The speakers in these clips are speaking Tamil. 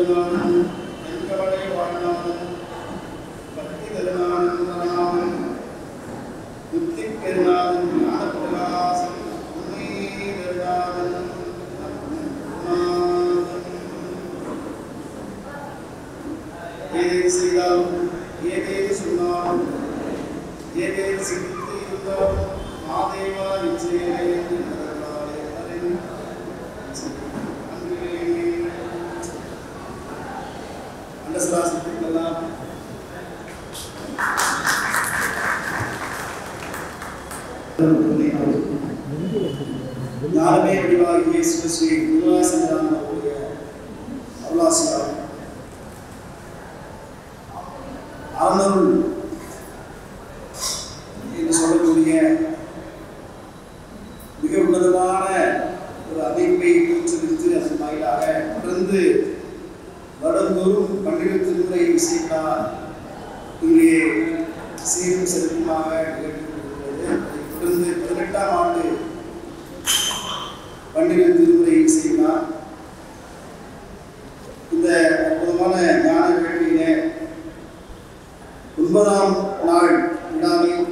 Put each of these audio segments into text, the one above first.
பெருமானும் தென்கவலை வாழ்நாளும் பக்தி பெருமானும் புத்தி பெருநாதன் ஞான பிரகாசம் உண்மை பெருநாதன் ஏதேது செய்தாலும் ஏதேது சொன்னாலும் ஏதேது சிந்தித்து இருந்தாலும் மாதேவா நிச்சயமே என்று நடந்தாலே அதன் அன்பிலே அண்டசராசத்துக்கெல்லாம் ஞானமே வடிவாகிய சிவஸ்ரீ குருவாசனான அவருடைய அருளாசியார் அறநருள் என்று சொல்லக்கூடிய மிக உன்னதமான ஒரு அமைப்பை தோற்றுவித்து அதன் வாயிலாக தொடர்ந்து வருடந்தோறும் பன்னிரு திருமுறை இசைத்தார் இங்கே சீரும் சிறப்புமாக நிகழ்த்தப்படுகிறது அதைத் தொடர்ந்து பதினெட்டாம் ஆண்டு பன்னிரு திருமுறை இசைத்தார் இந்த அற்புதமான ஞான வேள்வியிலே ஒன்பதாம் நாள் விழாவில்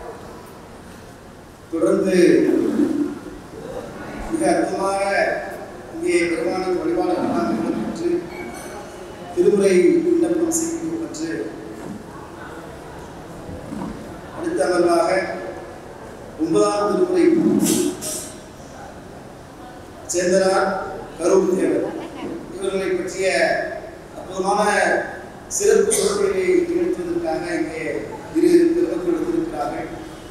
தொடர்ந்து மிக அற்புதமாக இங்கே பெருமானுக்கு வழிபாடுகளாக இடம்பெற்று திருமுறை விண்ணப்பம் செய்யப்பட்டு அடுத்த அமர்வாக ஒன்பதாம் திருமுறை சேந்தனார் கரூர் தேவர் இவர்களை பற்றிய அற்புதமான சிறப்பு சொற்களை நிகழ்த்துவதற்காக இங்கே இரு பெருமக்கள் எடுத்திருக்கிறார்கள்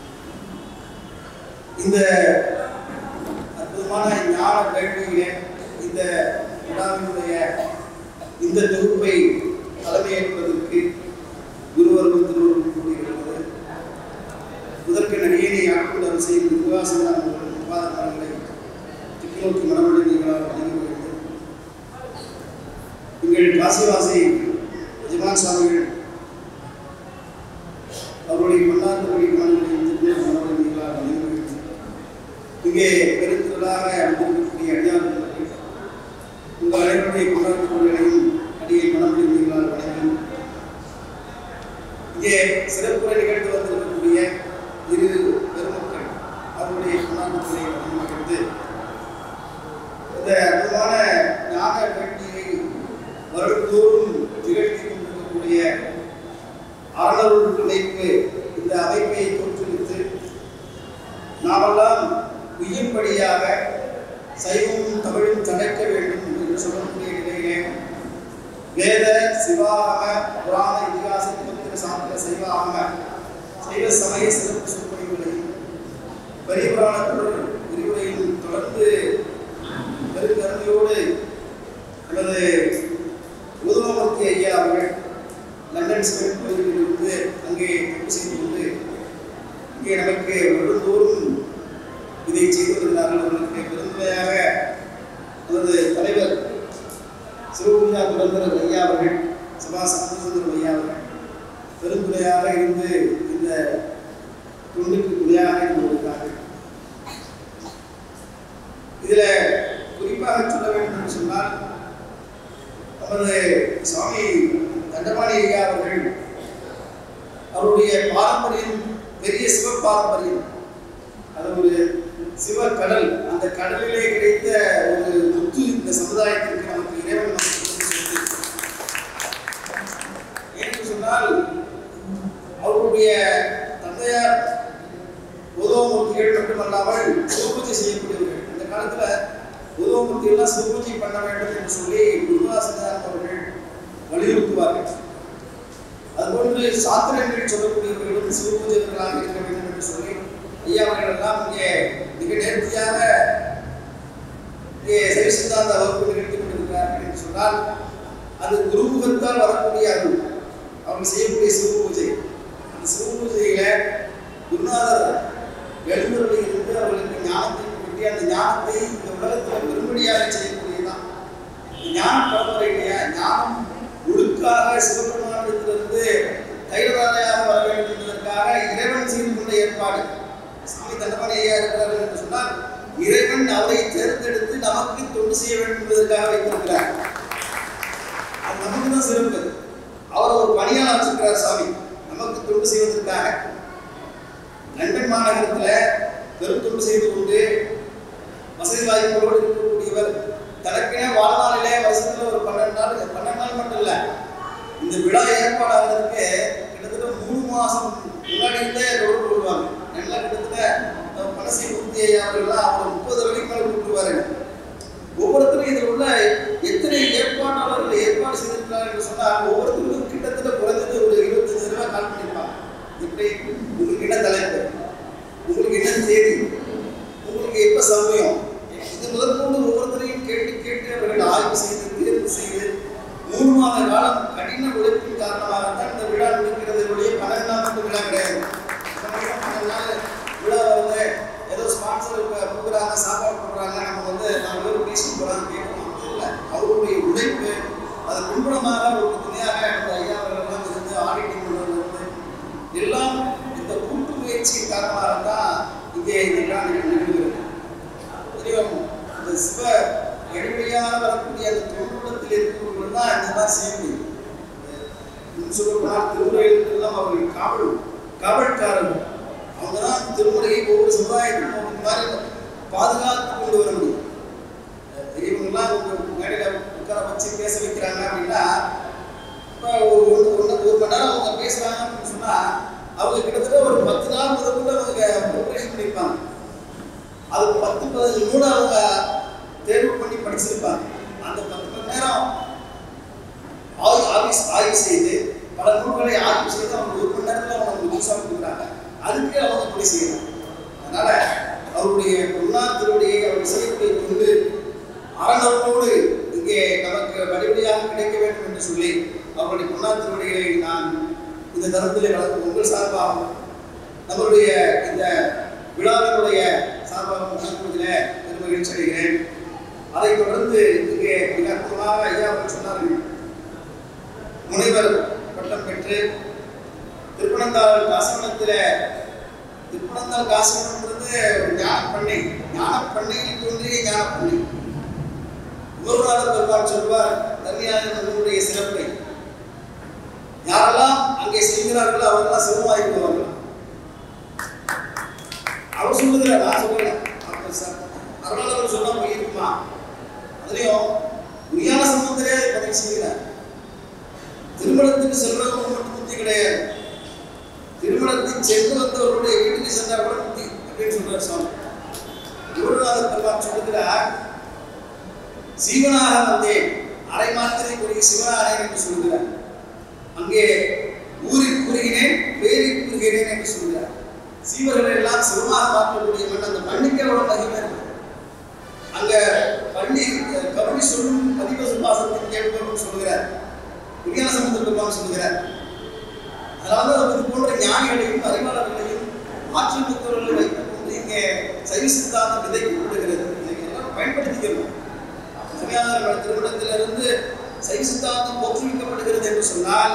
இந்த அற்புதமான ஞான வேள்வியிலே இந்த விழாவினுடைய இந்த தொகுப்பை தலைமையேற்பதற்கு குருவரும் திருவருள் கூடியிருக்கிறது முதற்கு நடிகனை ஆட்கொண்டு செய்யும் நிர்வாசனான விவாதங்களை திக்கிநோக்கி மனமடைந்தீர்களால் வணங்கி வைத்து எங்கள் காசிவாசி எஜமான் சுவாமிகள் அவருடைய பொன்னாத்தபடி மனங்களை மனமடைந்தீர்களால் வணங்கி வைத்து இங்கே பெருந்திரளாக அமர்ந்திருக்கக்கூடிய அடியார்கள் உங்கள் அனைவருடைய கொண்டாட்டங்களையும் அடியை மனமடைந்தீர்களால் வணங்கி இங்கே சிறப்புரை நிகழ்த்து வந்திருக்கக்கூடிய இரு பெருமக்கள் அவருடைய கொண்டாட்டங்களை வணங்கி இந்த அற்புதமான ஞான வேண்டியை வருடந்தோறும் நிகழ்த்தி கொண்டிருக்கக்கூடிய அறநருள் இணைப்பு இந்த அமைப்பை தோற்றுவித்து நாமெல்லாம் உயிர்படியாக சைவமும் தமிழும் தடைக்க வேண்டும் என்று சொல்லக்கூடிய நிலையிலே வேத சிவாகம புராண இதிகாச பத்திர சாத்திர சைவாகம சைவ சமய சிறப்பு சொற்பொழிவுகளையும் பரிபுராண தொடர் விரிவுரையும் தொடர்ந்து பெருங்கருணையோடு நமது உதவமூர்த்தி ஐயா அவர்கள் லண்டன் சிவன் கோயிலில் இருந்து அங்கே தப்பு செய்து கொண்டு இங்கே நமக்கு வருடந்தோறும் இதை செய்து வருகிறார்கள் அவர்களுக்கு பெருந்துரையாக நமது தலைவர் சிவபூஜா புரந்தர் ஐயா அவர்கள் சபா சந்தோஷந்தர் ஐயா அவர்கள் பெருந்துரையாக இருந்து இந்த தொண்டுக்கு துணையாக இருந்து வருகிறார்கள் இதுல குறிப்பாக சொல்ல வேண்டும் என்று சொன்னால் நமது சுவாமி தண்டபாணி ஐயா அவர்கள் அவருடைய பாரம்பரியம் பெரிய சிவ பாரம்பரியம் அது ஒரு சிவக்கடல் அந்த கடலிலே கிடைத்த ஒரு முத்து இந்த சமுதாயத்திற்கு நமக்கு இறைவன் நமக்கு கொடுத்த சொத்து. ஏன்னு சொன்னால் அவருடைய தந்தையார் உதவமூர்த்திகள் மட்டுமல்லாமல் சிவபூஜை செய்யக்கூடியவர்கள் இந்த காலத்துல உதவமூர்த்திகள்லாம் சிவபூஜை பண்ண வேண்டும் என்று சொல்லி குருவாசனார் அவர்கள் வலியுறுத்துவார்கள் அதுபோன்று சாத்திரங்கள் சொல்லக்கூடியவர்களும் சிவபூஜகர்களாக இருக்க வேண்டும் என்று சொல்லி ஐயா அவர்கள் எல்லாம் இங்கே மிக நேர்த்தியாக இங்கே சைவ சித்தாந்த வகுப்பு நிகழ்த்தி கொண்டிருக்கிறார்கள் என்று சொன்னால் அது குருமுகத்தால் வரக்கூடிய அருள் அவர்கள் செய்யக்கூடிய சிவ பூஜை அந்த சிவ பூஜையில குருநாதர் எழுந்தருளி இருந்து அவர்களுக்கு ஞானத்தை கொட்டி அந்த ஞானத்தை இந்த உலகத்தில் பெரும்படியாக செய்யக்கூடியதான் ஞான பரம்பரை இல்லையா ஞானம் ஒழுக்காக சிவபெருமானிடத்திலிருந்து தைரதாரையாக வர வேண்டும் என்பதற்காக இறைவன் செய்து கொண்ட ஏற்பாடு சாமி தண்டபாணி ஐயா இருக்கிறார்கள் என்று சொன்னால் இறைவன் அவரை தேர்ந்தெடுத்து நமக்கு தொண்டு செய்ய வேண்டும் என்பதற்காக வைத்திருக்கிறார் நமக்கு தான் சிறப்பு அவர் ஒரு பணியாளர் வச்சிருக்கிறார் சாமி நமக்கு தொண்டு செய்வதற்காக லண்டன் மாநகரத்துல பெரும் தொண்டு செய்து கொண்டு வசதி வாய்ப்புகளோடு இருக்கக்கூடியவர் தனக்கென வாழ்நாளிலே வருஷத்துல ஒரு பன்னெண்டு நாள் பன்னெண்டு நாள் மட்டும் இல்ல இந்த விழா ஏற்பாடு ஆகிறதுக்கு கிட்டத்தட்ட மூணு மாசம் முன்னாடி இருந்தே ரோடு போடுவாங்க நல்லா கிட்டத்தட்ட அஹ், பனசி மூர்த்தி ஐயா அவர்கள்லாம் அவர் முப்பது வரைக்கும் மேலே கூப்பிட்டுருவாரு ஒவ்வொருத்தரும் இதில் உள்ள எத்தனை ஏற்பாட்டாளர்கள் ஏற்பாடு செய்திருக்கிறார்கள் என்று சொன்னால் ஒவ்வொருத்தருக்கும் கிட்டத்தட்ட குறைந்தது ஒரு இருபத்தஞ்சு ரூபாய் கால் பண்ணியிருப்பாங்க இப்படி உங்களுக்கு என்ன தலைப்பு உங்களுக்கு என்ன தேதி உங்களுக்கு எப்ப சமயம் இது முதற்கொண்டு ஒவ்வொருத்தரையும் கேட்டு கேட்டு அவர்கள் ஆய்வு செய்து தேர்வு செய்து மூணு மாத காலம் கடின உழைப்பின் காரணமாகத்தான் இந்த விழா நடக்கிறது ஒழிய பன்னெண்டு நாள் மட்டும் விழா கிடையாது பன்னெண்டு நாள் விழா வந்து ஏதோ ஸ்பான்சர் கொடுக்குறாங்க சாப்பாடு கொடுக்குறாங்க நம்ம வந்து நாலு பேர் பேசிட்டு போகிறாங்க கேட்கணும் அப்படி இல்லை அவருடைய உழைப்பு அது பின்புலமாக ஒரு துணையாக இந்த ஐயா அவர்களெல்லாம் இருந்து ஆடிட்டிங் பண்ணுறது எல்லாம் இந்த கூட்டு முயற்சியின் காரணமாக தான் இங்கே இந்த விழா நிகழ்கிறது தெரியும் இந்த சிவ எளிமையாக வரக்கூடிய அந்த தொழில்நுட்பத்தில் இருக்கிறவர்கள் தான் இந்த மாதிரி செய்ய முடியும் இன்னும் சொல்லப்போனால் திருமுறைகளுக்கெல்லாம் அவர்கள் காவல் காவல்காரர்கள் அவங்க தான் திருமுறையை ஒவ்வொரு சமுதாயத்திலும் அவங்க மாதிரி பாதுகாத்து கொண்டு வர முடியும் பெரியவங்கெல்லாம் உங்க மேடையில் உட்கார வச்சு பேச வைக்கிறாங்க அப்படின்னா இப்போ ஒரு ஒன்று ஒன்று ஒரு மணி நேரம் அவங்க பேசுகிறாங்க அப்படின்னு சொன்னால் அவங்க கிட்டத்தட்ட ஒரு பத்து நாள் முதற்கொண்டு அவங்க ப்ரிப்பரேஷன் பண்ணியிருப்பாங்க அது பத்து பதினஞ்சு நூலை அவங்க தேர்வு பண்ணி படிச்சிருப்பாங்க அந்த பத்து மணி நேரம் ஆய்வு ஆஃபீஸ் ஆய்வு செய்து பல நூல்களை ஆய்வு செய்து அவங்க ஒரு மணி நேரத்தில் அவங்க புதுசாக கொடுக்குறாங்க அதுக்கே அவங்க போய் செய்யணும் அதனால அவருடைய பொன்னாத்தினுடைய அவர் செய்யக்கூடிய தொண்டு அறநோக்கோடு இங்கே நமக்கு வடிவடியாக கிடைக்க வேண்டும் என்று சொல்லி அவருடைய பொன்னாத்தினுடையை நான் இந்த தரத்திலே வளர்க்கும் உங்கள் சார்பாகவும் நம்மளுடைய இந்த விழாவினுடைய சார்பாகவும் நடத்துவதில் பெருமகிழ்ச்சி அடைகிறேன் அதைத் தொடர்ந்து இங்கே மிக அற்புதமாக ஐயா அவர்கள் சொன்னார்கள் முனைவர் பட்டம் பெற்று திருப்பனந்தாள் காசவனத்தில் திருப்பனந்தாள் காசவனம்ன்றது ஒரு ஞான பண்ணை ஞான பண்ணையில் தோன்றிய ஞான பண்ணை குருநாதர் பெருமாள் சொல்வார் தன்மையான சிறப்பை யாரெல்லாம் அங்கே செல்கிறார்களோ அவரெல்லாம் சிவமாயிருக்கிறார்கள் அவர் சொல்லுகிற நான் சொல்லல அப்ப ச- அருளாளர் சொன்னா போய் இருக்குமா அதுலயும் உரியான சம்பந்தரே அதை பதிவு செய்கிறார் திருமணத்துக்கு செல்றவங்க மட்டும் புத்தி கிடையாது திருமணத்துக்கு சென்று வந்தவர்களுடைய வீட்டுக்கு சென்றால் கூட புத்தி அப்படின்னு சொல்றார் சுவாமி குருநாதர் பெருமாள் சொல்லுகிறார் சீவனாக வந்தேன் அரை மாத்திரை கூறிய சிவனானேன் என்று சொல்கிறார் அங்கே ஊரில் கூறுகிறேன் பேரில் கூறுகிறேன் என்று சொல்கிறார் சீவர்களை எல்லாம் சிவமாக பார்க்கக்கூடிய மண் அந்த மண்ணுக்கே அவ்வளவு மகிமை இருக்கு அங்க பண்ணி கபடி சொல்லும் பதிவு சுபாசத்தின் கேட்பவர்கள் சொல்கிறார் விஞ்ஞான சம்பந்த பெருமான் சொல்கிறார் அதாவது இது போன்ற ஞானிகளையும் அறிவாளர்களையும் ஆற்றல் மிக்கவர்களை வைத்துக் கொண்டு இங்கே சைவ சித்தாந்தம் விதைக்கப்படுகிறது இதை எல்லாம் பயன்படுத்திக்கணும் சமயாளர்கள் திருமணத்திலிருந்து சைவ சித்தாந்தம் போற்றுவிக்கப்படுகிறது என்று சொன்னால்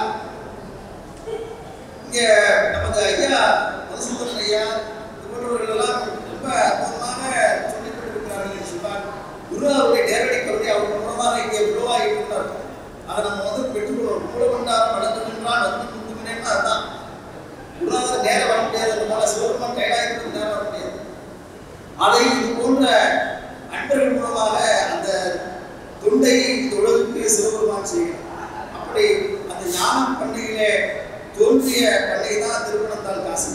இங்க நமது ஐயா மதுசூதன் ஐயா இது போன்றவர்கள் எல்லாம் ரொம்ப அற்புதமாக சொல்லிக் கொண்டிருக்கிறார்கள் என்று சொன்னால் குரு அவருடைய நேரடி கருணை அவர் மூலமாக இங்கே உருவாகி இருக்கிறார் அதை நம்ம வந்து பெற்றுக்கொள்ளணும் மூலகொண்டாரம் வளர்ந்துகின்றான் வந்து குந்துமினேன்னு அதுதான் குருநாதர் நேரம் வர முடியாது அந்த போல சிவபெருமான் கைலாயத்துக்கு நேரம் வர முடியாது அதை இது போன்ற அன்பர்கள் மூலமாக அந்த தொண்டை இந்த உலகுக்கு சிவபெருமான் செய்கிறார் அப்படி அந்த ஞான பண்ணையிலே தோன்றிய பண்ணை தான் திருப்பணத்தால் காசு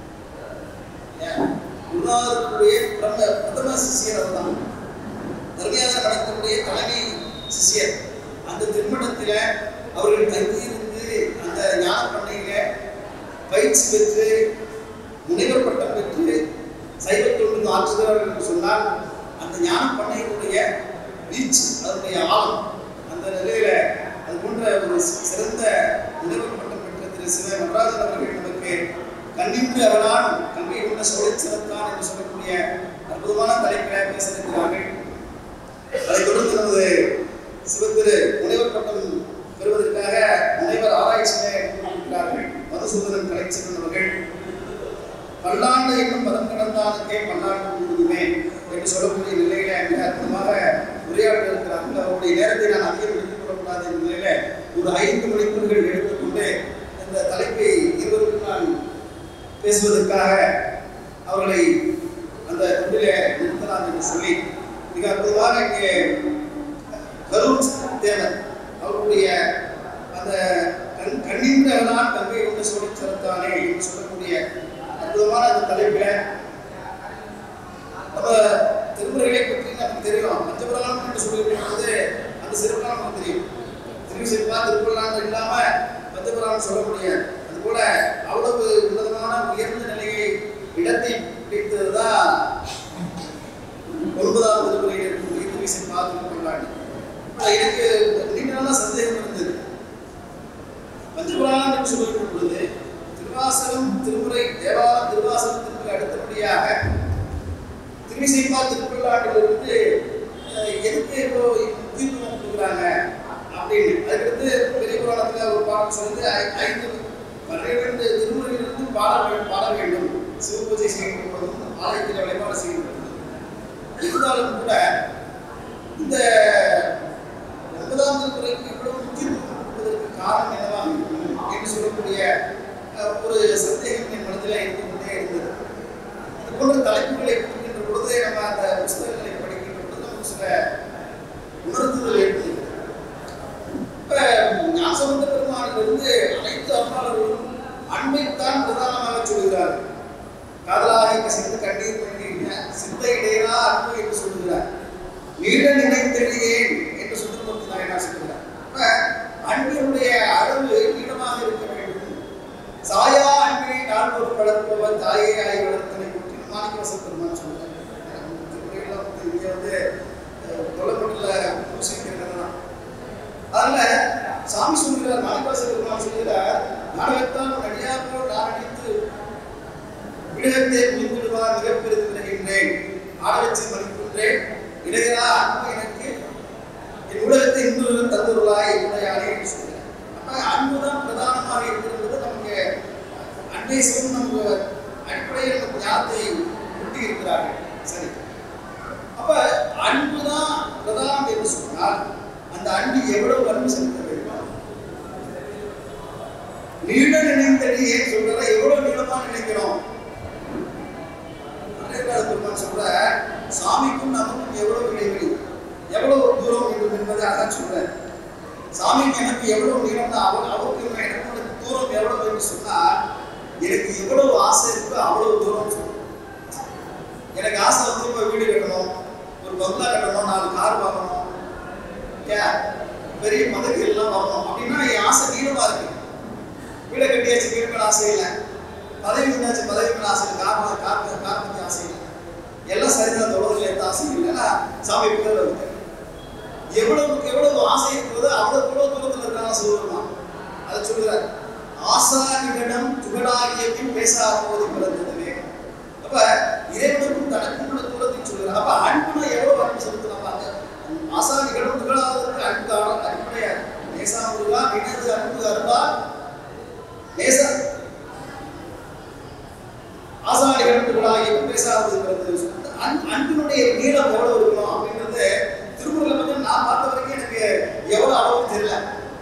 குருநாதருடைய பிரம பிரதம சிஷியர் அவர் தான் தர்மியாக நடக்கக்கூடிய தலைமை சிஷியர் அந்த திருமணத்தில் அவர்கள் தங்கியிருந்து அந்த ஞான பண்ணையில பயிற்சி பெற்று முனைவர் பட்டம் பெற்று சைவ தொண்டு ஆற்றுகிறார்கள் என்று சொன்னால் அந்த ஞான பண்ணையினுடைய வீச்சு அதனுடைய ஆழம் அந்த நிலையில அது போன்ற ஒரு சிறந்த முனைவர் பட்டம் பெற்ற திரு சிவ நடராஜன் அவர்கள் நமக்கு கண்ணின்று அவரான் கல்வி கொண்ட சோழ சிறந்தான் என்று சொல்லக்கூடிய அற்புதமான தலைப்பில பேச இருக்கிறார்கள் அதைத் தொடர்ந்து நமது சிவத்திரு முனைவர் பட்டம் பெறுவதற்காக முனைவர் ஆராய்ச்சியிலே இருக்கிறார்கள் மதுசூதனன் கலைச்செல்வன் அவர்கள் பல்லாண்டு என்னும் பதம் கடந்தானுக்கே பல்லாண்டு முழுதுமே என்று சொல்லக்கூடிய நிலையில மிக அற்புதமாக உரையாட இருக்கிறார்கள் அவருடைய நேரத்தை நான் அதிகம் எடுத்துக் கொள்ளக்கூடாத என்ற நிலையில ஒரு ஐந்து மணிக்குள்கள் எடுத்துக்கொண்டு இந்த தலைப்பை இருவருக்கும் நான் பேசுவதற்காக அவர்களை அந்த தொண்டிலே நிறுத்தலாம் என்று சொல்லி மிக அற்புதமாக இங்கே கரூர் தேவர் அவருடைய அந்த கண் கண்ணின்றவனால் கங்கை கொண்டு சொல்லி சிறத்தானே என்று சொல்லக்கூடிய அற்புதமான அந்த தலைப்பில் நம்ம திருமுறைகளை பற்றி நமக்கு தெரியும் பஞ்சபுராணம் என்று சொல்லியிருக்கும் அந்த சிறப்பாக நமக்கு தெரியும் திரு சிற்பா திருக்குறளான் இல்லாம பஞ்சபுராணம் சொல்ல முடியாது அது போல அவ்வளவு உன்னதமான உயர்ந்த நிலையை இடத்தை பிடித்ததுதான் ஒன்பதாவது திருமுறையில் இருக்கக்கூடிய திரு சிற்பா திருக்குறளான் எனக்கு நீண்ட நாளா சந்தேகம் இருந்தது பஞ்சபுராணம் என்று சொல்லியிருக்கும் பொழுது திருவாசகம் திருமுறை தேவாரம் திருவாசகம் திருமுறை அடுத்தபடியாக திருவிசைப்பா திருப்பிள்ளாட்டிலிருந்து எதுக்கு இப்போ முக்கியத்துவம் கொடுக்குறாங்க அப்படின்னு அதுக்கடுத்து பெரிய புராணத்தில் ஒரு பாடம் சொல்லுது ஐ- ஐந்து பன்னிரண்டு திருமுறைகளிலிருந்து பாட வே- பாட வேண்டும் சிவபூஜை செய்யப்படுவதும் ஆலயத்தில் வழிபாடு செய்யப்படுவதும் இருந்தாலும் கூட இந்த ஒன்பதாம் திருமுறைக்கு இவ்வளவு முக்கியத்துவம் கொடுப்பதற்கு காரணம் என்னவாக இருக்கும் என்று சொல்லக்கூடிய அஹ், ஒரு சந்தேகம் என் மனதில் இருந்து கொண்டே இருந்தது இது போன்ற தலைப்புகளை கொடுக்கின்ற பொழுது நம்ம அந்த புஸ்தகங்களை படிக்கின்ற பொழுது நமக்கு சில உணர்த்துதல் ஏற்படுகிறது இப்ப ஞாசவந்த பெருமானிலிருந்து அனைத்து அருளாளர்களும் அன்பைத்தான் பிரதானமாக சொல்கிறார்கள் காதலாக கசிந்து கண்ணீர் பண்ணிருக்க சித்த இடையரா அன்பு என்று சொல்லுகிறார் நீட நினைத்தெழியேன் என்று சுந்தரமூர்த்தி நாயனார் சொல்கிறார் அப்ப அன்பினுடைய அளவு நீளமாக இருக்க வேண்டும் சாயா அன்பினை நாள்தோறும் வளர்ப்பவர் தாயே ஆய் வளர்த்தனை பற்றி மாணிக்கவாசல் பெருமான் சொல்றார் திருமுறைகள்லாம் வந்து இங்க வந்து தொலைப்பட்டில் பூசிக்கிறதுனா அதனால சாமி சொல்கிறார் மாணிக்கவாசல் பெருமான் சொல்கிறார் நாடகத்தான் அடியாரோடு நான் அடித்து விடகத்தை புரிந்துடுவார் மிகப்பெரிது விடுகின்றேன் ஆடவச்சு மதிக்கின்றேன் இடையரா அன்பு எனக்கு என் உலகத்தை இந்து தந்துருளாய் உடையானே என்று சொல்கிறார் அப்ப அன்புதான் பிரதானமாக இருக்கிறது நமக்கு அன்பை சிவம் நமக்கு அடிப்படையில் நமக்கு ஞானத்தை ஊட்டி இருக்கிறார்கள் சரி அப்ப அன்புதான் பிரதானம் என்று சொன்னால் அந்த அன்பு எவ்வளவு அன்பு செலுத்த வேண்டும் நீள நினைத்தடி ஏன் சொல்ற எவ்வளவு நீளமா நினைக்கிறோம் அன்றைய பெருமான் சொல்ற சாமிக்கும் நமக்கும் எவ்வளவு இடைவெளி எவ்வளவு தூரம் வேண்டும் என்பதை அதான் சொல்றேன் சாமிக்கு எனக்கு எவ்வளவு நீளம் அவர் அவருக்கு எனக்கு தூரம் எவ்வளவு என்று சொன்னால் எனக்கு எவ்வளவு ஆசை இருக்கோ அவ்வளவு தூரம் சொல்றேன் எனக்கு ஆசை வந்து இப்போ வீடு கட்டணும் ஒரு பங்களா கட்டணும் நாலு கார் வாங்கணும் ஏன் பெரிய பதவிகள் எல்லாம் வரணும் அப்படின்னா என் ஆசை நீளமா இருக்கு வீடை கட்டியாச்சு வீடு மேல ஆசை இல்லை பதவி வந்தாச்சு பதவி மேல ஆசை இல்லை கார் வா- கார் பத்தி- கார் பத்தி ஆசை இல்லை எல்லாம் சரிதான் அந்த உலகத்தில் எந்த ஆசையும் இல்லைன்னா சாமி பிள்ளை இருக்கு எவ்வளவுக்கு எவ்வளவு ஆசை இருக்கிறதோ அவ்வளவு எவ்வளவு தூரத்தில் இருக்காங்க சொல்லுவான் அதை சொல்லுறார் ஆசானிடம் துகடாகிய பின் பேசாத போது பிறந்ததுவே அப்ப இறைவனுக்கும் தனக்கும் உள்ள தூரத்தை சொல்லுறார் அப்ப அன்புனா எவ்வளவு அன்பு செலுத்தலாம் பாருங்க ஆசானிகளும் துகளாததற்கு அன்பு ஆன அடிப்படையா நேசா முருகா வினது அன்பு அருவா நேச ஆசானிகளும் துகளாகிய பின் பேசாதது பிறந்தது அன் அன்பினுடைய நீளம் எவ்வளவு இருக்கணும் அப்படின்றது திருமுறையில வந்து நான் பார்த்த வரைக்கும் எனக்கு எவ்வளவு அளவு தெரியல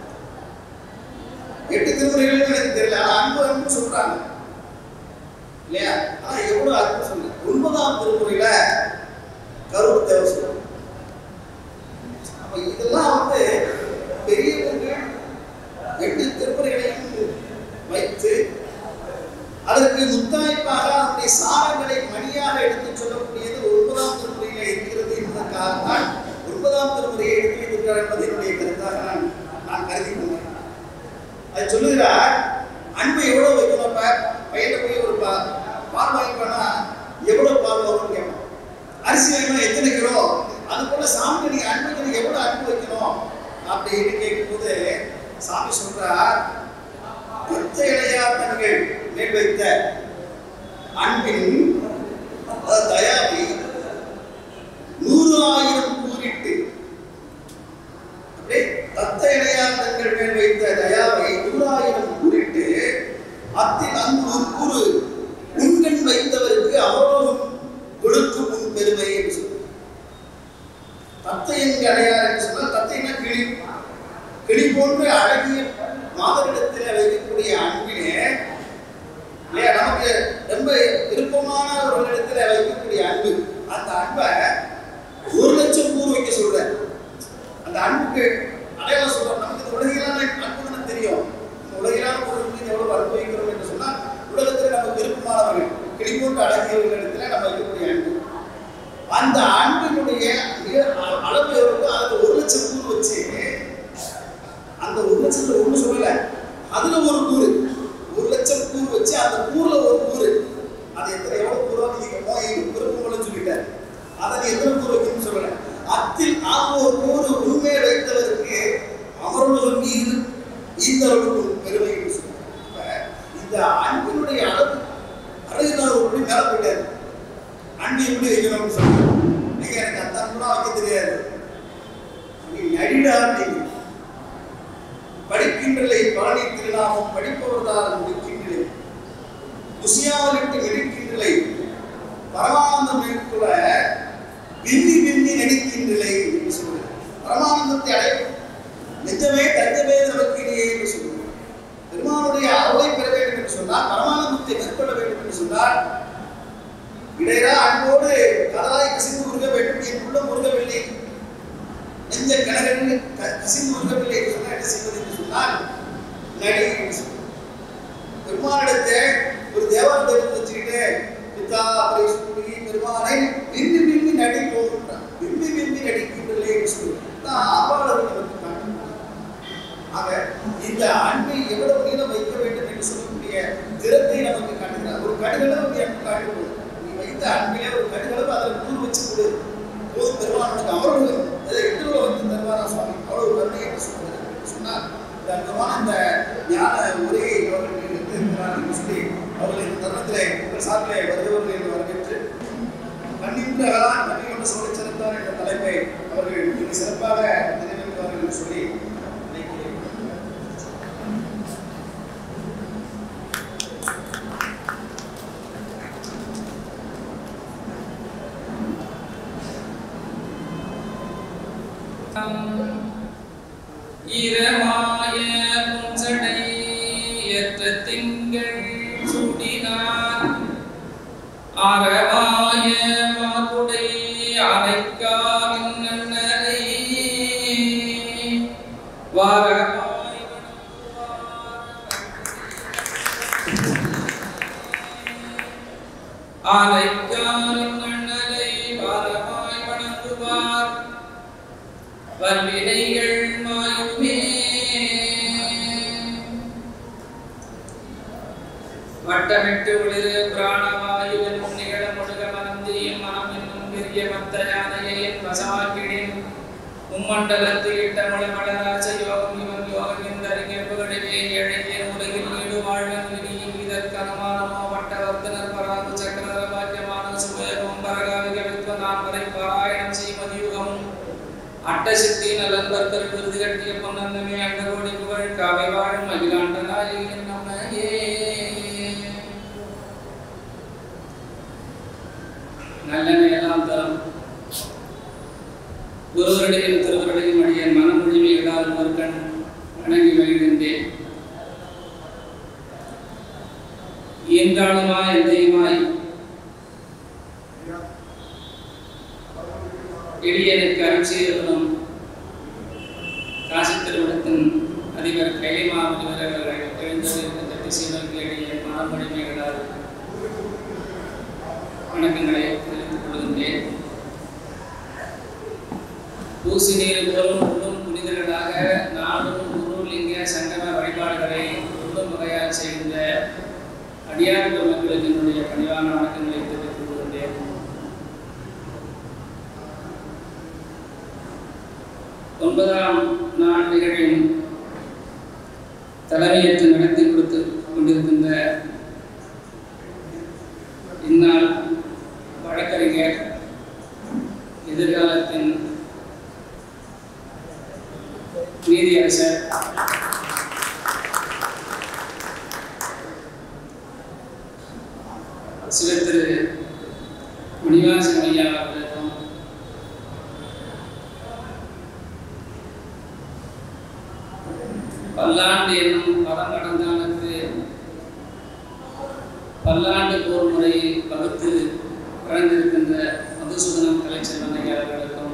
எட்டு திருமுறைகளும் எனக்கு தெரியல ஆனா அன்பு அன்பு சொல்றாங்க இல்லையா ஆனா எவ்வளவு அன்பு சொல்லு ஒன்பதாம் திருமுறையில கருவு தேவை சொல்றாங்க அப்ப இதெல்லாம் வந்து பெரியவர்கள் எட்டு திருமுறைகளையும் வைத்து அதற்கு முத்தாய்ப்பாக அதனுடைய சாரங்களை மணியாக எடுத்துச் சொல்லக்கூடியது ஒன்பதாம் திருமுறையில இருக்கிறது என்பதற்காகத்தான் ஒன்பதாம் திருமுறையை எடுத்து வைத்திருக்கிறார் என்பது என்னுடைய கருத்தாக நான் நான் கருதி கொண்டேன் அது சொல்லுகிறார் அன்பு எவ்வளவு வைக்கணும் இப்ப பையன் போய் ஒரு பா- பால் வாங்கிப்பானா எவ்வளவு பால் வரும்னு கேட்பான் அரிசி வாங்கினா எத்தனை கிலோ அது போல சாமி நீங்க அன்புக்கு நீங்க எவ்வளவு அன்பு வைக்கணும் அப்படின்னு கேட்கும்போது சாமி சொல்றார் ஒத்த இடையார் தங்கள் மேல் வைத்த அன்பின் அதாவது தயாவை நூறு ஆயிரம் கூறிட்டு அப்படியே தத்த இடையார் தங்கள் மேல் வைத்த தயாவை நூறாயிரம் கூறிட்டு அத்தில் அன்பு ஒரு கூறு உண்கண் வைத்தவருக்கு அவரோகம் கொடுக்கும் உன் பெருமை என்று சொல்றார் தத்தை என்க அடையார் என்று சொன்னால் தத்தைனா கிளி கிளி போன்ற அழகிய மாதரிடத்தில் வைக்கக்கூடிய அன்பிலே இல்லையா நமக்கு ரொம்ப விருப்பமான ஒரு இடத்துல வைக்கக்கூடிய அன்பு அந்த அன்பை ஒரு லட்சம் கூறு வைக்க சொல்றேன் அந்த அன்புக்கு அடையாளம் சொல்றோம் நமக்கு இந்த உலகிலான அன்பு தானே தெரியும் இந்த உலகிலான பொருளுக்கு எவ்வளவு அனுபவிக்கிறோம் என்று சொன்னால் உலகத்தில் நமக்கு விருப்பமானவர்கள் கிளிமூன்று அழகியவர்கள் இடத்துல நம்ம வைக்கக்கூடிய அன்பு அந்த அன்பினுடைய மிக- அ- அளவு எவ்வளவு அதுல ஒரு லட்சம் கூறு வச்சு அந்த ஒரு லட்சத்துல ஒண்ணு சொல்லல அதுல ஒரு கூறு ஒரு லட்சம் கூறு வச்சு அந்த கூறுல ஒரு கூறு அது எத்தனை எவ்வளவு கூறோ நீங்க போய் விருப்பம் சொல்லிட்டாரு அதை நீ எத்தனை கூறு வைக்கணும்னு சொல்லல அத்தில் ஆக ஒரு கூறு உண்மையை வைத்தவருக்கு அவர்கள் மீது ஈந்தவர்களுக்கும் பெருமை என்று சொல்றாரு. அப்ப இந்த அன்பினுடைய அளவு அழகினார் ஒரு படி மேல போயிட்டாரு அன்பு எப்படி வைக்கணும்னு சொல்றாரு நீங்க எனக்கு அந்த அன்பு கூட வைக்க தெரியாது நீ நடிடா நீங்க படிக்கின்றலை பழனி திருநாமம் படிப்பவர்தான் முடிக்கின்றலை முசியாவலிட்டு வெடிக்கின்றலை பரமானந்தம் மேற்கொள்ள விண்ணி விண்ணி நடிக்கின்றலை என்று சொல்கிறார் பரமானந்தத்தை அடை நிஜமே தஞ்சமே நமக்கிடையே என்று சொல்கிறார் பெருமானுடைய அருளை பெற வேண்டும் என்று சொன்னால் பரமானந்தத்தை மேற்கொள்ள வேண்டும் என்று சொன்னால் இடையரா அன்போடு கதலாய் கசிந்து உருக வேண்டும் என் உள்ளம் உருகவில்லை நெஞ்ச கனகன் கசிந்து உருகவில்லை என்று சொன்னால் என்ன செய்வது என்று சொன்னால் நடி என்று சொல்றார். பெருமானிடத்தை ஒரு தேவாலயத்தை வச்சுக்கிட்டு பிதா அப்படி சொல்லி பெருமானை விரும்பி விரும்பி நடி போகின்றான் விரும்பி விரும்பி நடிக்கின்றே என்று சொல்லுவார் ஆபாளர்கள் நமக்கு காட்டுகிறார் ஆக இந்த அன்பை எவ்வளவு நீளம் வைக்க வேண்டும் என்று சொல்லக்கூடிய திறத்தை நமக்கு காட்டுகிறார் ஒரு கடுகளவு நீ அன்பு காட்டுவது நீ வைத்த அன்பிலே ஒரு கடுகளவு அதில் கூறு வச்சு கொடு போதும் பெருமானுக்கு அவ்வளவு அதை எட்டு வந்து தருவாரா சுவாமி அவ்வளவு கருணை என்று சொல்வது என்று சொன்னால் இந்த அற்புதமான இந்த ஞான உரையை அவர்கள் எடுத்திருக்கிறார் என்று சொல்லி அவர்கள் இந்த தருணத்திலே உங்கள் சார்பிலே வருகிறவர்கள் என்று வரவேற்று கண்ணின்ற அகலான் கண்ணி கொண்டு சொல்லி சிறந்தார் என்ற தலைப்பை அவர்கள் மிக சிறப்பாக நிறைவேற்றுவார்கள் என்று சொல்லி நினைக்கிறேன் ஈரமாய புஞ்சடை ஏற்ற திங்கள் சுடினான் அறவாய மாகுடை அரைக்காவின் அண்ணனை வரவாய் அரைக்காவின் அண்ணனை வரவாய் வணங்குவார் வல்வினைகள் மாயுமே வட்டமிட்டு ஒளிரு பிராணவாயுவின் நிகழ முழுக மனந்தியும் மனம் என்னும் பெரிய மத்த யானையை என் வசமாக்கிடின் உம்மண்டலத்தில் இட்ட முளமலராச யோகம் இவன் யோகம் இந்த அறிஞர்புகளிலே எழகிய உலகில் நீடு வாழ்வன் விதியும் இதற்கனமானமோ வட்டவர்த்தனர் பராது சக்கரதர பாக்கியமான சுபயோகம் பரகாவிக வித்வ நான் வரை பாராயணம் செய்மதியுகமும் அட்டசித்தி நலன்பர்த்தர் விருது கட்டிய பொன்னந்தமே அண்டகோடி புகழ் காவை வாழும் அகிலாண்டனாயின் நம்மையே நல்லெண்ண எல்லாம் தரும் குருவருடையும் திருவருடையும் அடியேன் மனம் முழுமைகளால் மறுக்கண் வணங்கி மகிழ்கின்றேன் இயன்றாளுமாய் எந்தையுமாய் எளியனுக்கு அருட்செய்தலும் காசி திருமணத்தின் அதிபர் கைலிமா முனிவர் அவர்கள் எழுந்தது இந்த திசைநோக்கி எளிய மனமொழிமைகளால் வணக்கங்களை தெரிவித்துக் கொள்கின்றேன் பூசி நீர் போலும் உள்ளும் புனிதர்களாக நாடும் குருலிங்க சங்கம வழிபாடுகளை உள்ளும் வகையால் செய்கின்ற அடியார் பெருமக்களுக்கு என்னுடைய பணிவான வணக்கங்களை தெரிவித்துக் கொள்கின்றேன் ஒன்பதாம் நாள் நிகழ்வின் தலைமையேற்று நடத்தி கொடுத்து கொண்டிருக்கின்ற இந்நாள் வழக்கறிஞர் எதிர்காலத்தின் நீதியரசர் சில திரு முனிவாசன் ஐயா அவர்களுக்கும் பல்லாண்டு என்னும் பதம் கடந்தானுக்கு பல்லாண்டுக்கு ஒரு முறை வகுத்து வழங்கியிருக்கின்ற மதுசூதனம் கலைச்செல்வன் ஐயா அவர்களுக்கும்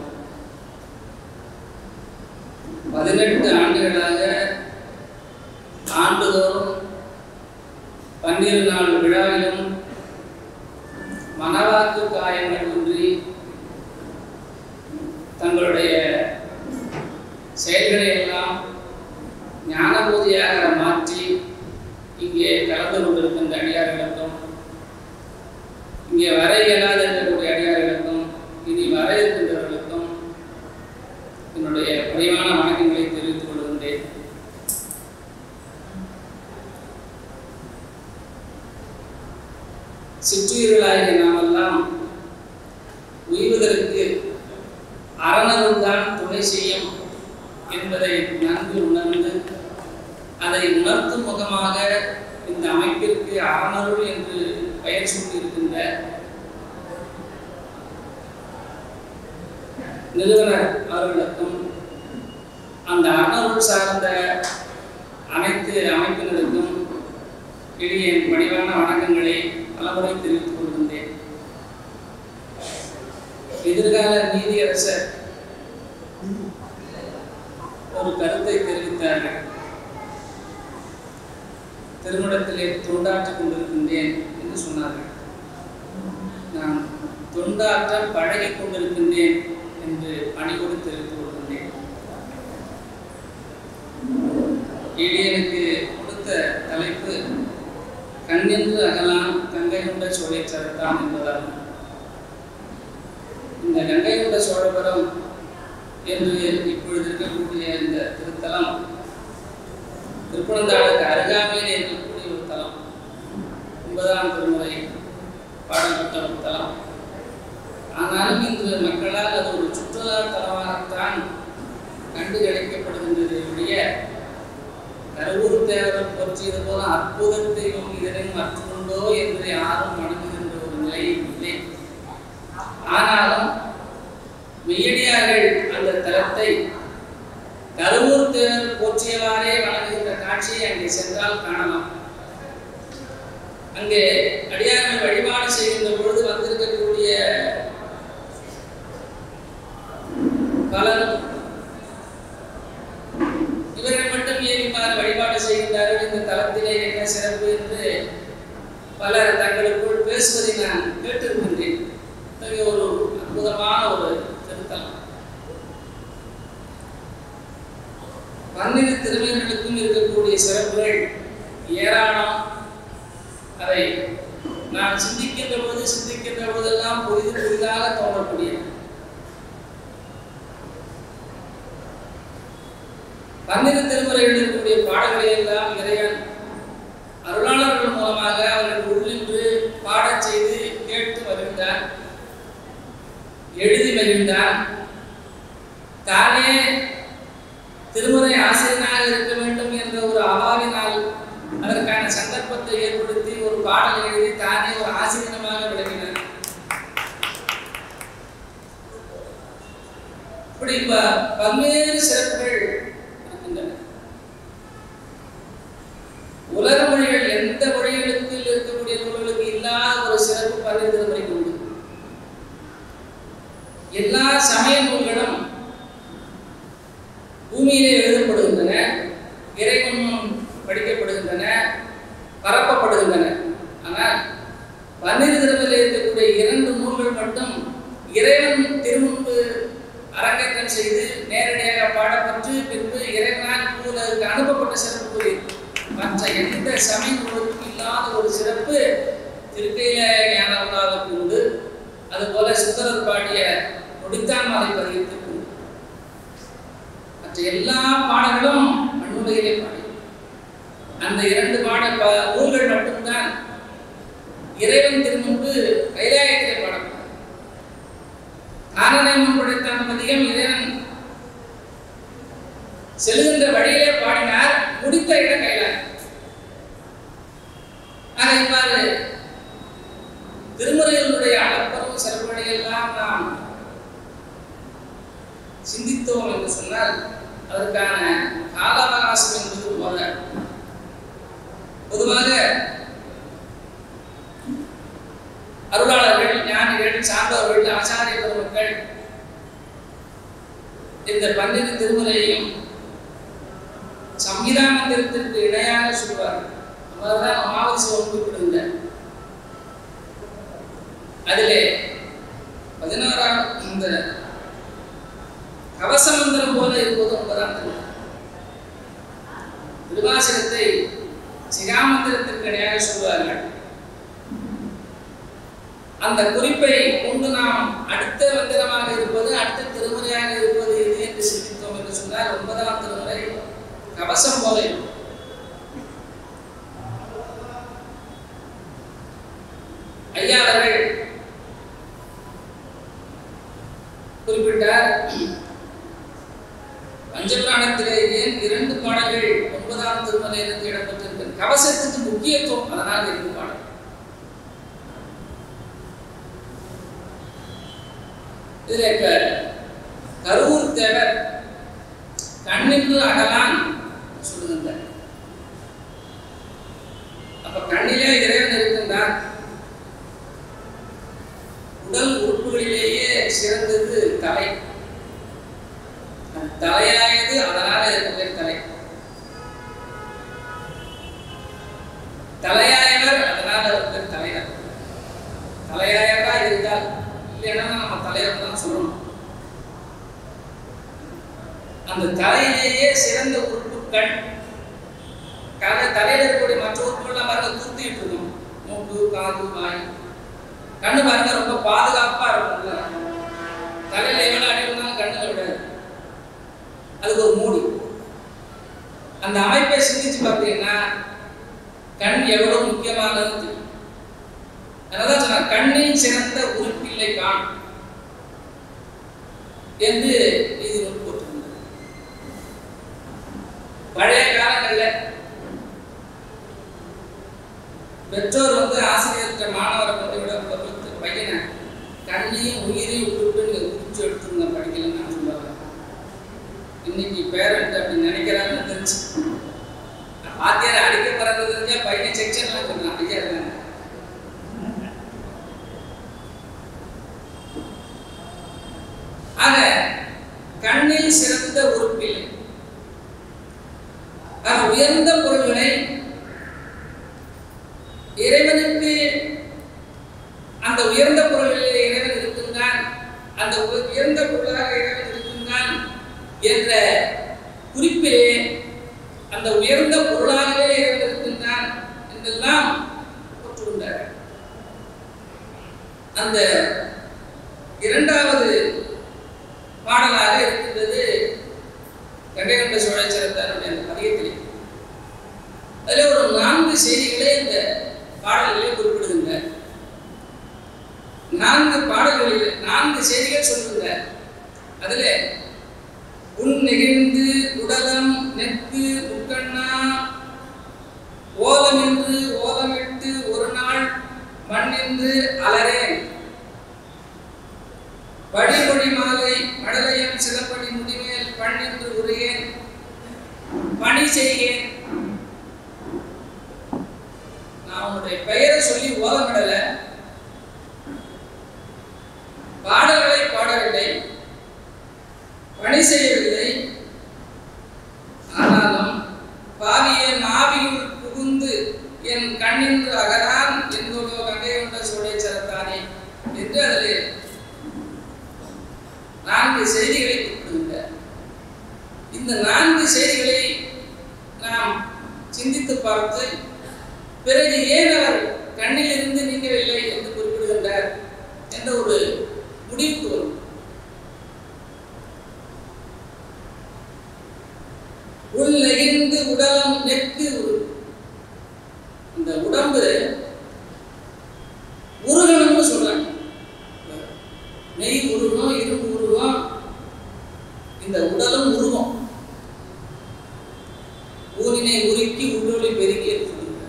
பதினெட்டு ஆண்டுகளாக ஆண்டுதோறும் பன்னிரு நாள் விழாவிலும் மனவாக்கு காயங்கள் ஒன்றி தங்களுடைய செயல்களை எல்லாம் ஞானபோதியாக மாற்றி இங்கே கலந்து கொண்டிருக்கின்ற அடியார்களுக்கும் இங்கே வர இயலாத இருக்கக்கூடிய அடியார்களுக்கும் இனி வர இருக்கின்றவர்களுக்கும் என்னுடைய குறைவான வணக்கங்களை தெரிவித்துக் கொள்கின்றேன் சிற்றுயிர்களாகிய நாமெல்லாம் உய்வதற்கு அரணருள்தான் துணை செய்யும் என்பதை நன்கு உணர்ந்து அதை உணர்த்தும் முகமாக இந்த அமைப்பிற்கு அறநருள் என்று பெயர் சூட்டியிருக்கின்ற நிறுவனர் அவர்களுக்கும் அந்த அறநருள் சார்ந்த அனைத்து அமைப்பினருக்கும் இடையே என் பணிவான வணக்கங்களை பலமுறை தெரிவித்துக் கொள்கின்றேன் எதிர்கால நீதியரசர் ஒரு கருத்தை தெரிவித்தார்கள் திருமணத்திலே தொண்டாற்றிக் கொண்டிருக்கின்றேன் என்று சொன்னார்கள் நான் தொண்டாற்ற பழகிக் கொண்டிருக்கின்றேன் என்று பணிவோடு தெரிவித்துக் கொள்கின்றேன் எளியனுக்கு கொடுத்த தலைப்பு கண்ணின்று அகலாம் கங்கை கொண்ட சோழேச்சரத்தான் என்பதாகும் இந்த கங்கை கொண்ட சோழபுரம் என்று இப்பொழுது இருக்கக்கூடிய இந்த திருத்தலம் திருப்பனந்தாளுக்கு அருகாமையில் இருக்கக்கூடிய ஒரு தலம் ஒன்பதாம் திருமுறை பாடப்பட்ட ஒரு தலம் ஆனாலும் இன்று மக்களால் அது ஒரு சுற்றுலா தலமாகத்தான் கண்டு கிடைக்கப்படுகின்றதை ஒழிய கருவூர் தேவரம் போற்றியது போல அற்புத தெய்வம் இதனையும் மற்றுண்டோ என்று யாரும் வணங்குகின்ற ஒரு நிலை இல்லை ஆனாலும் மெய்யடியார்கள் அந்த தலத்தை கருவூர் தேவர் போற்றியவாறே வணங்குகின்ற காட்சியை அங்கே சென்றால் காணலாம் அங்கே அடியார்கள் வழிபாடு செய்கின்ற பொழுது வந்திருக்கக்கூடிய பலரும் இவர்கள் மட்டும் ஏன் இவ்வாறு வழிபாடு செய்கின்றார்கள் இந்த தலத்திலே என்ன சிறப்பு என்று பலர் தங்களுக்குள் பேசுவதை நான் கேட்டிருக்கின்றேன் இத்தகைய ஒரு அற்புதமான ஒரு திருத்தலம் பன்னிரு திருமணங்களுக்கும் இருக்கக்கூடிய சிறப்புகள் ஏராளம் அதை நான் சிந்திக்கின்ற போது சிந்திக்கின்ற போதெல்லாம் புரிது புதிதாக தோன்றக்கூடிய பன்னிரு திருமுறைகளில் இருக்கக்கூடிய பாடல்களை எல்லாம் இறைவன் அருளாளர்கள் மூலமாக அவர்கள் உள்ளின்று பாடச் செய்து கேட்டு வருகின்றார் எழுதி வருகின்றார் தானே திருமுறை ஆசிரியனாக இருக்க வேண்டும் என்ற ஒரு அவாவினால் அதற்கான சந்தர்ப்பத்தை ஏற்படுத்தி ஒரு பாடல் எழுதி தானே ஒரு ஆசிரியனமாக விளங்கினார் இப்படி ப- பல்வேறு சிறப்புகள் இருக்கின்றன உலக மொழிகள் எந்த மொழிகளுக்கு இருக்கக்கூடிய நூல்களுக்கு இல்லாத ஒரு சிறப்பு பன்னிரு திருமுறைக்கு உண்டு எல்லா சமய நூல்களும் பூமியிலே எழுதப்படுகின்றன இறைவன் முன் படிக்கப்படுகின்றன பரப்பப்படுகின்றன ஆனால் பன்னிரு திருமலையில் இருக்கக்கூடிய இரண்டு நூல்கள் மட்டும் இறைவன் திருமுன்பு அரங்கேற்றம் செய்து நேரடியாக பாடப்பட்டு பின்பு இறைவனால் நூலுக்கு அனுப்பப்பட்ட சிறப்புக்குரிய மற்ற எந்த சமய நூலுக்கும் இல்லாத ஒரு சிறப்பு திருக்கையில ஞான உலாவுக்கு உண்டு அதுபோல சுந்தரர் பாடிய முடித்தான் மாலை பதியத்துக்கு உண்டு மற்ற எல்லா பாடங்களும் மண்ணுலகிலே பாடி அந்த இரண்டு பாட ப- நூல்கள் மட்டும்தான் இறைவன் திருமுன்பு கைலாயத்திலே பாடப்படும் ஆனனை முன் படைத்தான் பதிகம் இறைவன் செல்கின்ற வழியிலே பாடினார் முடித்த இடம் கைலாயம் ஆக இவ்வாறு திருமுறைகளுடைய அளப்பரும் சிறப்புகளை எல்லாம் நாம் சிந்தித்தோம் என்று சொன்னால் அதற்கான கால அவகாசம் என்பது போறார் பொதுவாக அருளாளர்கள் ஞானிகள் சார்ந்தவர்கள் ஆச்சாரிய பெருமக்கள் இந்த பன்னிரு திருமுறையையும் சம்ஹிதா மந்திரத்திற்கு இணையாக சொல்வார்கள் அவர்தான் அமாவாசை ஒன்று அதிலே பதினாறாம் இந்த கவச மந்திரம் போல இருப்பது ஒன்பதாம் திருமுறை திருவாசகத்தை சிகாமந்திரத்திற்கு இணையாக சொல்வார்கள் அந்த குறிப்பை கொண்டு நாம் அடுத்த மந்திரமாக இருப்பது அடுத்த திருமுறையாக இருப்பது எது என்று சிந்தித்தோம் என்று சொன்னால் ஒன்பதாம் திருமுறை கவசம் போல இருக்கும். ஐயா அவர்கள் குறிப்பிட்டார் பஞ்சபுராணத்திலே ஏன் இரண்டு பாடல்கள் ஒன்பதாம் திருமலையிலிருந்து இடம்பெற்றிருக்கிறது கவசத்துக்கு முக்கியத்துவம் அதனால் இரண்டு பாடல் இதுல இப்ப கரூர் தேவர் கண்ணின்று அகலான் சொல்லுகின்றார் அப்ப கண்ணிலே இறைவன் இருக்கின்றான் உடல் உறுப்புகளிலேயே சிறந்தது தலை தலையாயது அதனால இருக்கிற தலை தலையாயவர் அதனால இருக்கிற தலைவர் தலையாயவரா இருந்தால் இல்லைன்னா நம்ம தலைவர் தான் சொல்லணும் அந்த தலையிலேயே சிறந்த உறுப்புகள் கலை தலையில இருக்கக்கூடிய மற்ற உறுப்புகள் பாருங்க தூத்திட்டு இருக்கும் மூக்கு காது வாய் கண்ணு பாருங்க ரொம்ப பாதுகாப்பா இருக்கும்ல தலையில எவ்வளவு அடி இருந்தாலும் கண்ணுல விடாது அதுக்கு ஒரு மூடி அந்த அமைப்பை சிந்திச்சு பார்த்தீங்கன்னா கண் எவ்வளவு முக்கியமானது தெரியும் அதனால சொன்ன கண்ணின் சிறந்த உறுப்பில்லை காண் என்று இது போட்டிருந்தது பழைய காலங்கள்ல பெற்றோர் வந்து ஆசிரியர்கிட்ட மாணவரை கொண்டு விட பக்கத்து பையனை கண்ணையும் உயிரையும் விட்டுவிட்டு நீங்க குறிச்சு எடுத்துருங்க படிக்கலன்னு சொல்லுவாங்க இன்னைக்கு பேரண்ட் அப்படி நினைக்கிறாங்கன்னு தெரிஞ்சு வாத்தியார் அடிக்க போறது தெரிஞ்சா பையன் செக்ஷன்லாம் சொல்றான் ஐயா இருக்காங்க ஆக கண்ணில் சிறந்த உறுப்பில்லை ஆக உயர்ந்த பொருள்களை இறைவனுக்கு அந்த உயர்ந்த பொருளிலே இறைவன் இருக்கின்றான் அந்த உ- உயர்ந்த பொருளாக இறைவன் இருக்கின்றான் என்ற குறிப்பிலே அந்த உயர்ந்த பொருளாகவே இறைவன் இருக்கின்றான் என்றெல்லாம் போற்றுகின்றார்கள் அந்த இரண்டாவது பாடலாக இருக்கின்றது கங்கைகண்ட சோழேஸ்வரத்தாருடைய அந்த பதியத்திலே அதில் ஒரு நான்கு செய்திகளே இந்த பாடல்களே குறிப்பிடுகின்றன நான்கு பாடல்களில் நான்கு செய்திகள் சொல்லுகின்ற அதில் உன் நெகிழ்ந்து உடலம் நெற்கு உட்கண்ணா ஓலமின்று ஓலமிட்டு ஒரு நாள் மண்ணின்று அலறேன் வடிமொழி மாலை மடலையம் சிலப்படி முடிமேல் பண்ணின்று உரையேன் பணி செய்கேன் நான் உன்னுடைய பெயரை சொல்லி ஓலமிடல பாடல்களை பாடவில்லை பணி செய்யவில்லை ஆனாலும் பாவிய நாவியுள் புகுந்து என் கண்ணின்று அகரான் என்பதோ கங்கையுண்ட சோழை சிறத்தானே என்று அதில் நான்கு செய்திகளை குறிப்பிடுகின்றார் இந்த நான்கு செய்திகளை நாம் சிந்தித்து பார்த்து பிறகு ஏன் அவர் கண்ணிலிருந்து நீங்கவில்லை என்று குறிப்பிடுகின்றார் என்ற ஒரு முடிவுக்கு வரும் உள் நெகிழ்ந்து உடலம் நெக்கு உரு. இந்த உடம்பு உருகணும்னு சொல்றாங்க நெய் உருகும் இரும்பு உருகும் இந்த உடலும் உருகும் ஊரினை உருக்கி உள்ளொளி பெருக்கி என்று சொல்லுகிறார்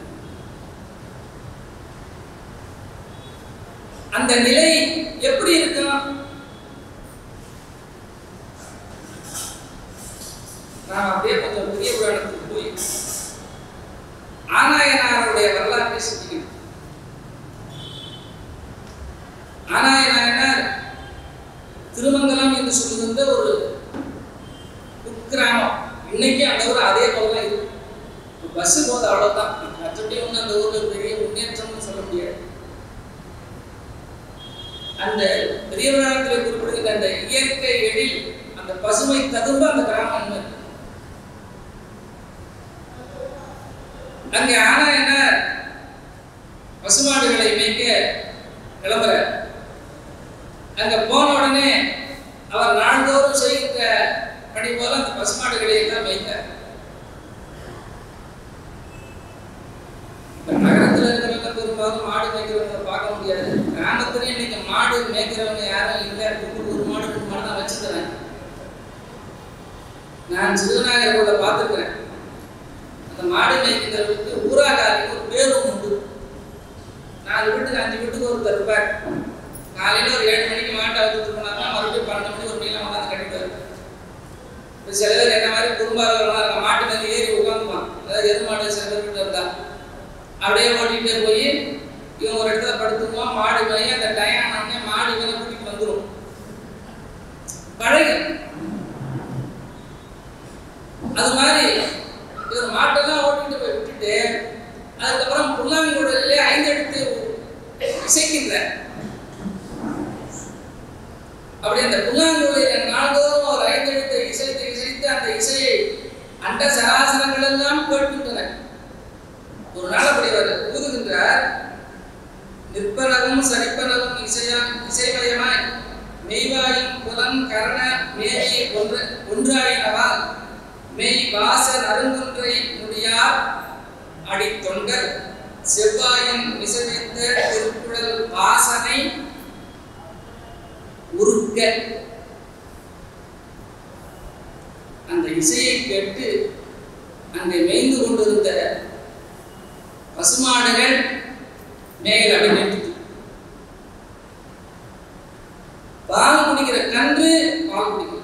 அந்த நிலை எப்படி இருக்கும் நாம் அப்படியே கொஞ்சம் பெரிய புராணத்துக்கு போய் ஆனாயனாருடைய வரலாற்றை சிந்திக்கணும் ஆனாயனாயனார் திருமங்கலம் என்று சொல்லுகின்ற ஒரு குக்கிராமம் இன்னைக்கு அந்த ஊர் அதே போல தான் இருக்கு பஸ் போது அவ்வளவுதான் மற்றபடி ஒன்றும் அந்த ஊர்ல பெரிய முன்னேற்றம்னு சொல்ல முடியாது அந்த பெரிய புராணத்தில் குறிப்பிடுகின்ற அந்த இயற்கை எழில் அந்த பசுமை ததும்ப அந்த கிராமம் இருக்கு. அங்கே ஆனா என்ன பசுமாடுகளை மேய்க்க கிளம்புற அங்க போன உடனே அவர் நாள்தோறும் செய்கின்ற பணி போல அந்த பசுமாடுகளை எல்லாம் மேய்த்தார் இப்ப நகரத்துல இருக்கிறவங்க பெரும்பாலும் மாடு மேய்க்கிறவங்க பார்க்க முடியாது கிராமத்துல இன்னைக்கு மாடு மேய்க்கிறவங்க யாரும் இல்லை கும்பல் ஒரு மாடு ரெண்டு மாடு தான் வச்சுக்கிறேன் நான் சிவநாயகரோட பார்த்துருக்கிறேன் அந்த மாடு மேய்க்கிறவங்களுக்கு ஊராகாரிக்கு ஒரு பேரும் உண்டு நாலு வீட்டுக்கு அஞ்சு வீட்டுக்கு ஒருத்தர் இருப்பார் காலையில ஒரு ஏழு மணிக்கு மாட்டை அவுத்துட்டு போனாங்கன்னா மறுபடியும் பன்னெண்டு மணி ஒரு மணிலாம் கொண்டாந்து கட்டிட்டு வருவார் இப்போ சில பேர் என்ன மாதிரி குடும்பாளர்களாக இருக்க மாட்டு மேலே ஏறி உட்காந்துப்பான் அதாவது எது மாடு சில பேர் வீட்டு இருந்தா அப்படியே ஓட்டிகிட்டே போய் இவன் ஒரு இடத்துல படுத்துக்குவான் மாடு போய் அந்த டயம் ஆனோடனே மாடு இவனை கூட்டிட்டு வந்துடும் பழகு அது மாதிரி இவர் மாட்டெல்லாம் ஓட்டிட்டு போய் விட்டுட்டு அதுக்கப்புறம் புல்லாங்குழலே ஐந்து எடுத்து இசைக்கின்ற அப்படி அந்த புல்லாங்குழலில் நாள்தோறும் ஒரு ஐந்து எடுத்து இசைத்து இசைத்து அந்த இசையை அண்ட சராசரங்கள் எல்லாம் கேட்கின்றன ஒரு நாள் அப்படி அவர் ஊதுகின்றார் நிற்பனவும் சரிப்பனவும் இசையா இசைமயமாய் மெய்வாயும் புலன் கரண மேயை ஒன்று ஒன்றாயினவால் மெய் வாச நறுங்குன்றை முடியார் அடி தொண்டர் செவ்வாயின் விசவித்த திருக்குழல் வாசனை உருக்க அந்த இசையை கேட்டு அங்கே மேய்ந்து கொண்டிருந்த பசுமாடுகள் மேல் அப்படி நின்றுட்டு பால் குடிக்கிற கன்று பால் குடிக்கும்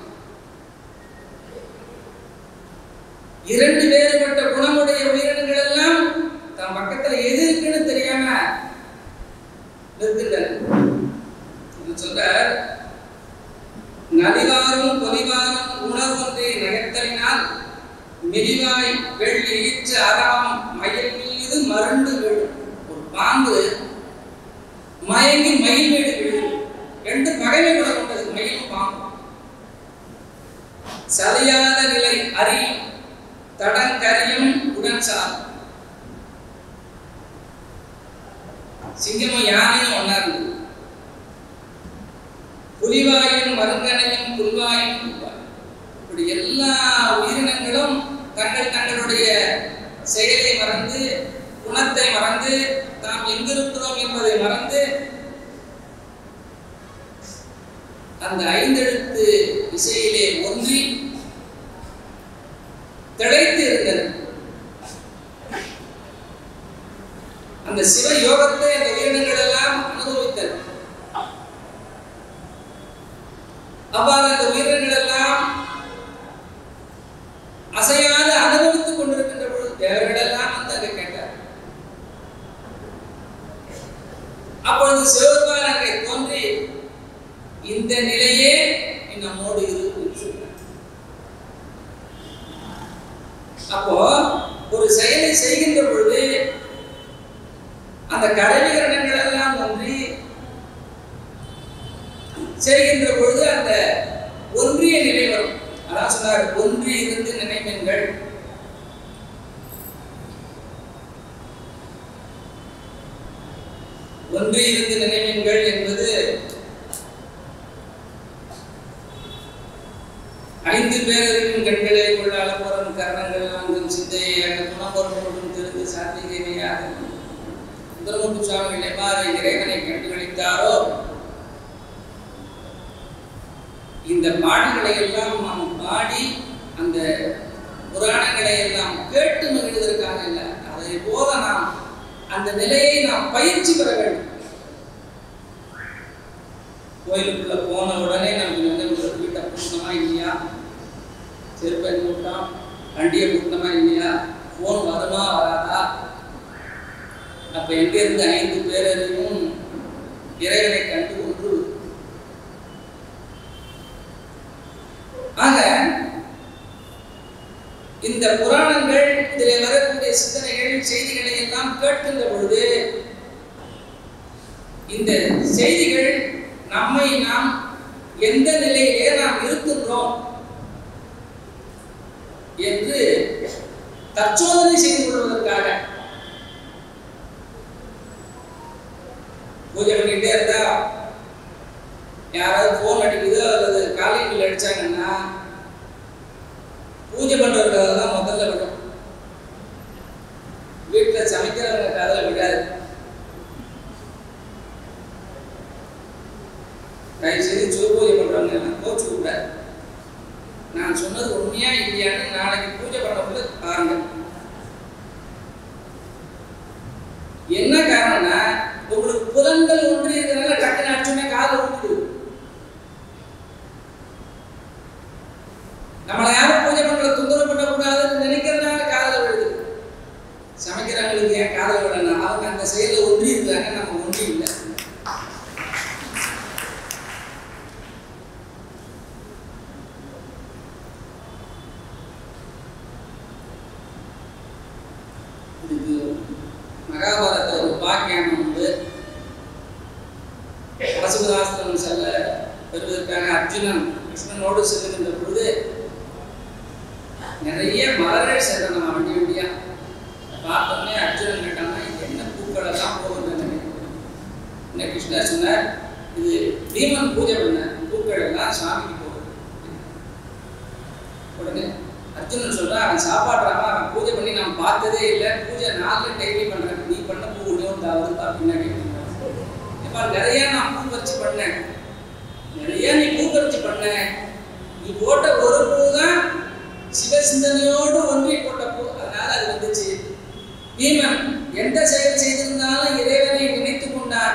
இரண்டு வேறுபட்ட குணமுடைய உயிரினங்கள் எல்லாம் தன் பக்கத்துல எது இருக்குன்னு தெரியாம நிற்கின்றன இது சொல்றார் நதிவாரும் பொலிவாரும் உணர்வொன்றை நகர்த்தலினால் மெலிவாய் வெள்ளி ஈற்ற அறம் மயில் மீது மருண்டு விழும் ஒரு பாம்பு மயங்கி மயில் மீது விழும் ரெண்டு பகைமை கூட கொண்டது மயிலும் பாம்பு சரியாத நிலை அறியும் தடங்கரியும் உடன் சார் சிங்கமும் யானையும் ஒன்னா இருந்தது புலிவாயும் மருங்கனையும் புல்வாயும் புல்வாய் இப்படி எல்லா உயிரினங்களும் தங்கள் தங்களுடைய செயலை மறந்து குணத்தை மறந்து நாம் எங்கிருக்கிறோம் என்பதை மறந்து அந்த ஐந்தெழுத்து இசையிலே ஒன்றி திளைத்து இருந்தது அந்த சிவ யோகத்தை அந்த உயிரினங்கள் எல்லாம் அனுபவித்தது அவ்வாறு அந்த உயிரினங்கள் எல்லாம் அசையாது அனுபவித்துக் கொண்டிருக்கின்ற பொழுது தேவர்கள் எல்லாம் வந்து அங்கே கேட்டார் அப்பொழுது சிவபெருமான் அங்கே தோன்றி இந்த நிலையே நீ நம்மோடு இரு என்று சொன்னார். அப்போ ஒரு செயலை செய்கின்ற பொழுது அந்த கருவிகரணங்கள் எல்லாம் ஒன்றி செய்கின்ற பொழுது அந்த ஒன்றிய நிலை வரும் அதான் சொன்னார் ஒன்றி இருந்து நினைவுங்கள் ஒன்றி இருந்து நினைவுங்கள் என்பது ஐந்து பேரின் கண்களை கொள்ள அளப்புறம் கரணங்கள் நான்கும் சிந்தையாக குணம்பொருளும் திருந்து சாத்திகையாக சுந்தரமுத்து சுவாமிகள் எவ்வாறு இறைவனை கண்டுகளித்தாரோ இந்த பாடல்களை எல்லாம் நாம் பாடி அந்த புராணங்களை எல்லாம் கேட்டு மகிழ்வதற்காக இல்லை அதை போல நாம் அந்த நிலையை நாம் பயிற்சி பெற வேண்டும் கோயிலுக்குள்ள போன உடனே நமக்கு நல்ல வீட்டை பூசணமா இல்லையா செருப்பை மூட்டான் வண்டியை கூட்டமா இல்லையா ஃபோன் வருமா வராதா அப்ப எங்க இருந்து ஐந்து பேரையும் இறைவனை கண்டு ஒன்று ஆக இந்த புராணங்கள் இதிலே வரக்கூடிய சிந்தனைகள் செய்திகளை எல்லாம் கேட்கின்ற பொழுது இந்த செய்திகள் நம்மை நாம் எந்த நிலையிலே நாம் இருக்கின்றோம் என்று தற்சோதனை செய்து கொள்வதற்காக பூஜை பண்ணிட்டே இருந்தா யாராவது ஃபோன் அடிக்குதோ அல்லது காலிங் பில் அடிச்சாங்கன்னா பூஜை பண்றவர்கள் தான் முதல்ல விடும் வீட்டில் சமைக்கிறவங்க காதில் விடாது தயவு செய்து சிவ பூஜை பண்றவங்க எல்லாம் கோச்சு கூடாது நான் சொன்னது உண்மையா இல்லையான்னு நாளைக்கு பூஜை பண்ணக்குள்ள பாருங்க என்ன காரணம்னா உங்களுக்கு புலன்கள் ஒன்றி இருக்கிறனால டக்குன்னு அடிச்சோடனே காதில் விட்டுது நம்மளை யாரும் பூஜை பண்ற தொந்தரவு பண்ணக்கூடாதுன்னு நினைக்கிறதுனால காதல விழுது சமைக்கிறவங்களுக்கு ஏன் காதல விடணும் அவங்க அந்த செயல ஒன்றி இருக்காங்க நம்ம ஒன்றி இல்லை இதுக்கு மகாபாரத ஒரு பாக்கியானம் உண்டு பசுபதாஸ்திரம் செல்ல பெறுவதற்காக அர்ஜுனன் கிருஷ்ணனோடு செல்லுகின்ற பொழுது நிறைய மலர்கள் சென்ற நம்ம வண்டி வண்டியா பார்த்தோன்னே அர்ஜுனன் கேட்டாங்க இது என்ன பூக்கள் எல்லாம் போகுதுன்னு என்ன கிருஷ்ணர் சொன்னார் இது பீமன் பூஜை பண்ண பூக்கள் எல்லாம் சாமிக்கு போகுது உடனே அர்ஜுனன் சொல்றா அவன் சாப்பாடுறாமா அவன் பூஜை பண்ணி நான் பார்த்ததே இல்லை பூஜை நாளில் டெய்லி பண்றேன் நீ பண்ண பூ ஒன்றும் தவறுதா பின்னாடி இப்போ நிறைய நான் பூ பறிச்சு பண்ணேன் நிறைய நீ பூ பறிச்சு பண்ண நீ போட்ட ஒரு பூ தான் சிவசிந்தனையோடு ஒன்றி போட்ட பூ அதனால அது வந்துச்சு பீமன் எந்த செயல் செய்திருந்தாலும் இறைவனை நினைத்து கொண்டான்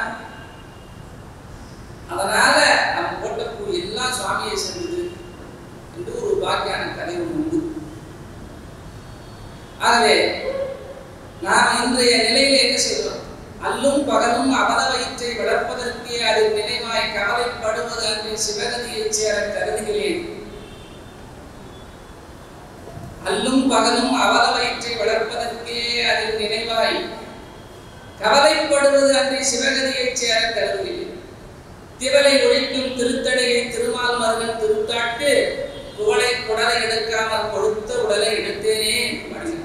அதனால அவன் போட்ட பூ எல்லாம் சுவாமியை சேர்ந்தது என்று ஒரு பாக்கியான கதை ஒன்று உண்டு ஆகவே நாம் இன்றைய நிலையில என்ன செய்கிறோம் அல்லும் பகலும் அவத வயிற்றை வளர்ப்பதற்கே அதில் நினைவாய் கவலைப்படுவது அன்று சிவகதியை சேர கருதுகிறேன் அல்லும் பகலும் அவல வயிற்றை வளர்ப்பதற்கே அதில் நினைவாய் கவலைப்படுவது அன்றி சிவகதியை சேர கருதுகிறேன் திவலை ஒழிக்கும் திருத்தடையை திருமால் மருகன் திருத்தாட்டு குவளை குடலை எடுக்காமல் கொடுத்த உடலை எடுத்தேனே பாடினார்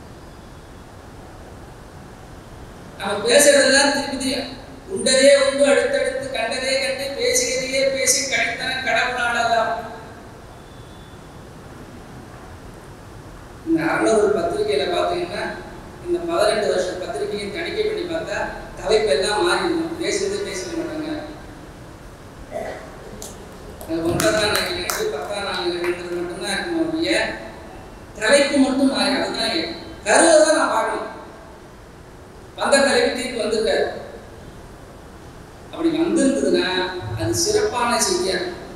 நம்ம பேசுறதெல்லாம் திருப்பதி உண்டதே உண்டு அடுத்தடுத்து கண்டதே கண்டு பேசியதையே பேசி கடித்தன கடவுளாடலாம் இந்த அறநூறு பத்திரிகையில பார்த்தீங்கன்னா இந்த பதினெட்டு வருஷம் பத்திரிகையும் தணிக்கை பண்ணி பார்த்தா தலைப்பு எல்லாம் மாறி இருக்கும் பேசுறதே பேச மாட்டாங்க அது ஒன்பதாம் நாளிலிருந்து பத்தாம் நாளிலிருந்து மட்டும்தான் இருக்கும் ஒழிய தலைப்பு மட்டும் மாறி அதுதான் கருவை தான் நான் பார்க்கணும் வந்த தலைப்பு தீர்ப்பு வந்திருக்காரு அப்படி வந்திருந்ததுன்னா அது சிறப்பான செய்தியா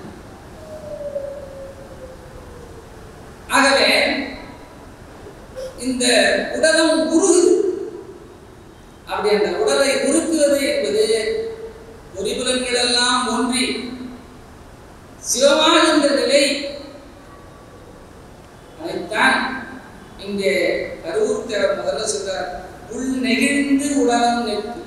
ஆகவே இந்த உடலம் உருகுது அப்படி அந்த உடலை உருக்குவது என்பது பொறிபுலன்கள் எல்லாம் ஒன்றி சிவமாகின்ற நிலை அதைத்தான் இங்கே கருவூர் தேவர் முதல்ல சொல்றார் உள் நெகிழ்ந்து உடலம் நிற்கும்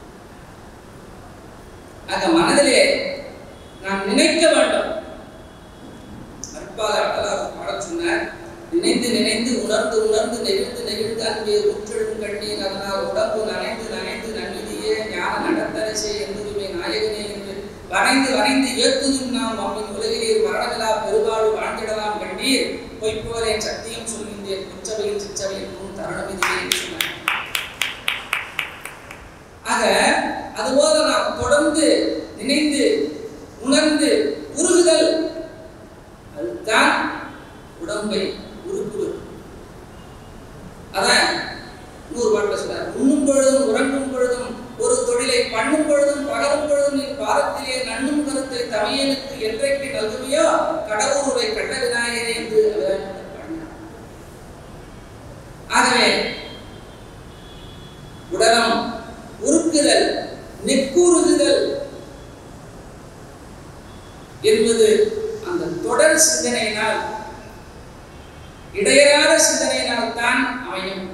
ஆக மனதிலே நாம் நினைக்க வேண்டும் அற்பாத அட்டலாக பாட சொன்னார் நினைந்து நினைந்து உணர்ந்து உணர்ந்து நெகிழ்ந்து நெகிழ்ந்து அன்பே உற்றெழும் கண்ணீர் அதனால் உடம்பு நனைந்து நனைந்து நன்னிதியே ஞான நடத்தரசே என்றுமே நாயகனே என்று வரைந்து வரைந்து ஏத்துதும் நாம் அம்மின் உலகிலே மரணமில்லா பெருவாழ்வு வாழ்ந்திடலாம் கண்டீர் பொய்ப்புவரே சக்தியும் சொல்கின்றேன் குச்சவையில் சிச்சவையில் முன் தருணமிதியே என்று சொன்னார் ஆக அதுபோல நாம் தொடர்ந்து நினைந்து உணர்ந்து உருகுதல் அதுதான் உடம்பை உருக்குவது அதான் நூறு பாட்டில் சொல்றார் உண்ணும் பொழுதும் உறங்கும் பொழுதும் ஒரு தொழிலை பண்ணும் பொழுதும் பகரும் பொழுதும் என் பாதத்திலே நண்ணும் கருத்தை தமையனுக்கு என்றைக்கு நல்குவியோ கடவுளுரை கண்ட விநாயகரே என்று அவர் பாடினார் தொடர் சிந்தனையினால் இடையறாத சிந்தனையினால் தான் அமையும்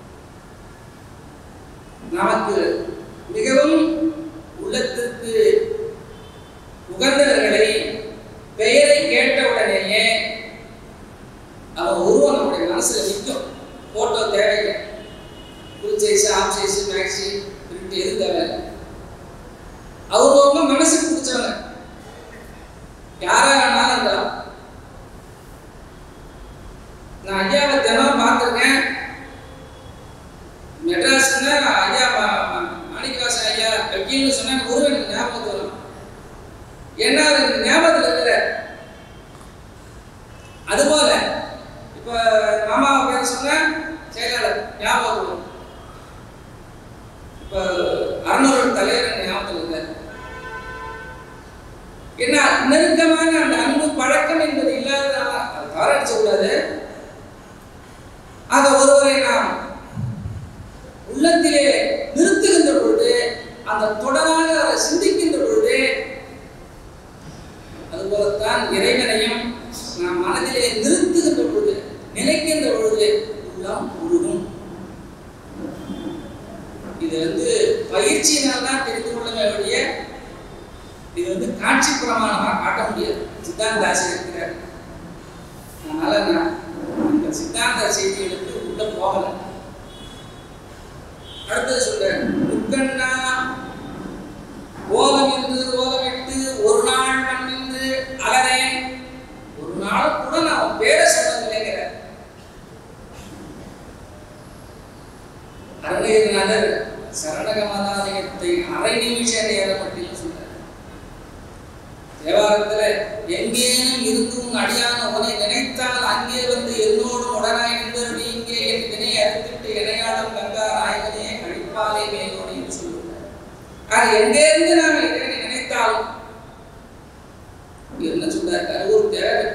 நமக்கு மிகவும் உள்ளத்திற்கு உகந்தவர்களை பெயரை கேட்டவுடனேயே அவன் உருவம் நம்முடைய மனசுல நிற்கும் போட்டோ தேவையில்லை full size half size maxi print எது தேவையில்லை அவர் அவங்க மனசுக்கு பிடிச்சவங்க யாரா வேணாலும் இருந்தாலும் நான் ஐயாவை தினம் பார்த்துருக்கேன் மெட்ராஸ்ல ஐயா ம- ம- மாணிக்கவாசன் ஐயா வக்கீல்னு சொன்னா எனக்கு ஒரு எனக்கு ஞாபகத்துக்கு வரும் ஏன்னா அது எனக்கு ஞாபகத்தில் இருக்கிற அதுபோல இப்ப மாமா பேர் சொன்னா செயலாளர் ஞாபகத்துக்கு வரும் இப்ப அறநூறு தலைவர் எனக்கு ஞாபகத்தில் இருக்காரு என்ன நெருக்கமான அந்த அன்பு பழக்கம் என்பது இல்லாததால அது தவறடிச்ச கூடாது ஆக ஒருவரை நாம் உள்ளத்திலே நிறுத்துகின்ற பொழுது அந்த தொடராக அவரை சிந்திக்கின்ற பொழுது அதுபோலத்தான் இறைவனையும் நாம் மனதிலே நிறுத்துகின்ற பொழுது நினைக்கின்ற பொழுது உள்ளம் உருகும் இது வந்து பயிற்சியினால் தான் தெரிந்து கொள்ளவே ஒழிய இது வந்து காட்சி பிரமாணமாக காட்ட முடியாது சித்தாந்த ஆசிரியர் இருக்கிறார் அதனால நான் இந்த சித்தாந்த செய்திகளுக்கு உள்ள போகல அடுத்தது சொல்றேன் முக்கண்ணா ஓலமின்று ஓலமிட்டு ஒரு நாள் மண்ணின்று அலறேன் ஒரு நாள் கூட நான் அவன் பேரை சொன்னதில்லைங்கிற அருணகிரிநாதர் சரணக மதாலயத்தை அரை நிமிஷ நேரம் மட்டும் சொல்றார் தேவாரத்துல எங்கேனும் இருந்து உன் அடியான உனை நினைத்தால் அங்கே வந்து என்னோடு உடனாய் நின்றபடி இங்கே என் வினை அறுத்திட்டு இணையாடும் கங்கா நாயகனே கழிப்பாலே மேலோடு என்று சொல்லுகிறார் ஆக எங்கே இருந்து நாம் இறைவனை நினைத்தாலும் என்ன சொல்றாரு கருவூர் தேவை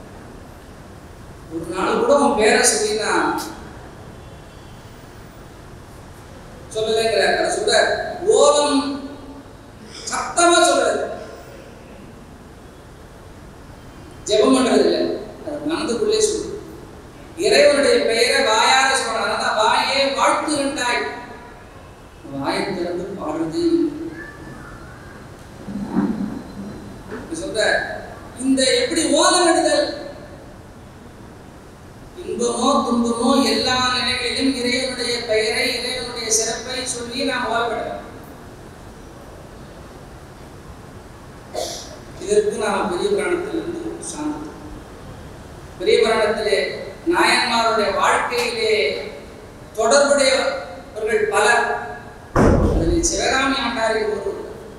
ஒரு நாள் கூட உன் பேரை சொல்லி நான் சொல்லலைங்கிறார் அதை சொல்றார் ஓலம் சத்தமா சொல்றது ஜெபம் பண்றது இல்லை அது மனதுக்குள்ளே சொல்லு இறைவனுடைய பெயரை வாயார சொல்றாங்க அதான் வாயே வாழ்த்து கண்டாய் வாயை திறந்து பாடுறது இப்படி சொல்ற இந்த எப்படி ஓலமிடுதல் இன்பமோ துன்பமோ எல்லா நிலைகளிலும் இறைவனுடைய பெயரை இறைவனுடைய சிறப்பை சொல்லி நாம் ஓலமிடுறோம் இதற்கு நாம் பெரிய புராணத்திலிருந்து சார்ந்தோம் பெரிய புராணத்திலே நாயன்மாருடைய வாழ்க்கையிலே தொடர்புடையவர்கள் பலர் அதில் சிவகாமி ஆண்டாரி ஒரு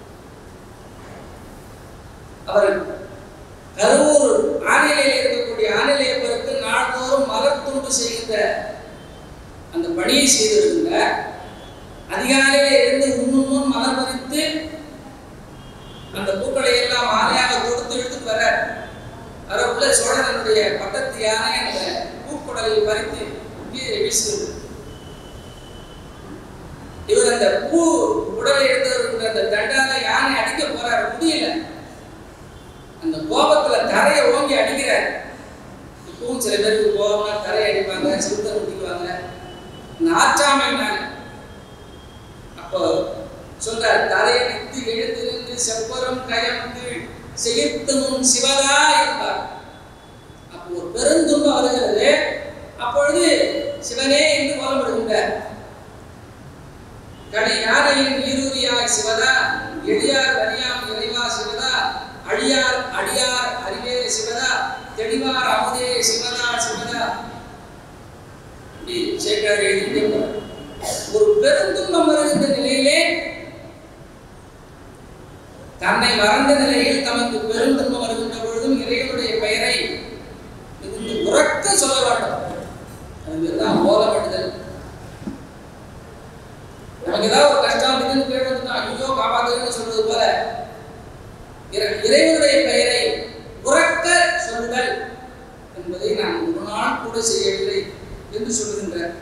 அவர் கருவூர் ஆநிலையில் இருக்கக்கூடிய ஆநிலையப்பருக்கு நாள்தோறும் மலர் துண்டு செய்கின்ற அந்த பணியை செய்திருந்த அதிகாலையிலே இருந்து உண்ணும் மலர் பறித்து அந்த பூக்களை எல்லாம் மாலையாக கொடுத்து எடுத்துட்டு வர வரக்குள்ள சோழனுடைய பட்டத்து யானை அந்த பூக்குடலை பறித்து கீழே வீசுகிறது இவர் அந்த பூ உடலை எடுத்தவர் அந்த தண்டால யானை அடிக்க போறாரு முடியல அந்த கோபத்துல தரையை ஓங்கி அடிக்கிறார் இப்பவும் சில பேருக்கு கோபம்னா தரையை அடிப்பாங்க சிறுத்தை குத்திக்குவாங்க இந்த ஆற்றாமைனால அப்போ சொல்றார் தரையை நித்து எழுந்து நின்று செப்பரம் கயந்து செழித்து முன் சிவதா இருப்பார் அப்போ ஒரு பெருந்துன்பம் வருகிறது அப்பொழுது சிவனே என்று கோலமிடுகின்றார் கடி யானையின் ஈரூரியாய் சிவதா எளியார் வலியாம் இறைவா சிவதா அழியார் அடியார் அறிவே சிவதா தெளிவார் அமுதே சிவதா சிவதா இப்படி சேகர் எழுதிட்டே போறார். ஒரு பெருந்துன்பம் வருகின்ற நிலையிலே தன்னை மறந்த நிலையில் தமக்கு பெருந்துன்பம் வருகின்ற பொழுதும் இறைவனுடைய பெயரை மிகுந்து உறக்க சொல்ல வேண்டும் அதுதான் ஓலமிடுதல் நமக்கு ஏதாவது ஒரு கஷ்டம் திடீர்னு கேட்டு ஐயோ காப்பாத்துன்னு சொல்றது போல இறை- இறைவனுடைய பெயரை உறக்க சொல்லுதல் என்பதை நான் ஒரு நாள் கூட செய்யவில்லை என்று சொல்லுகின்றார்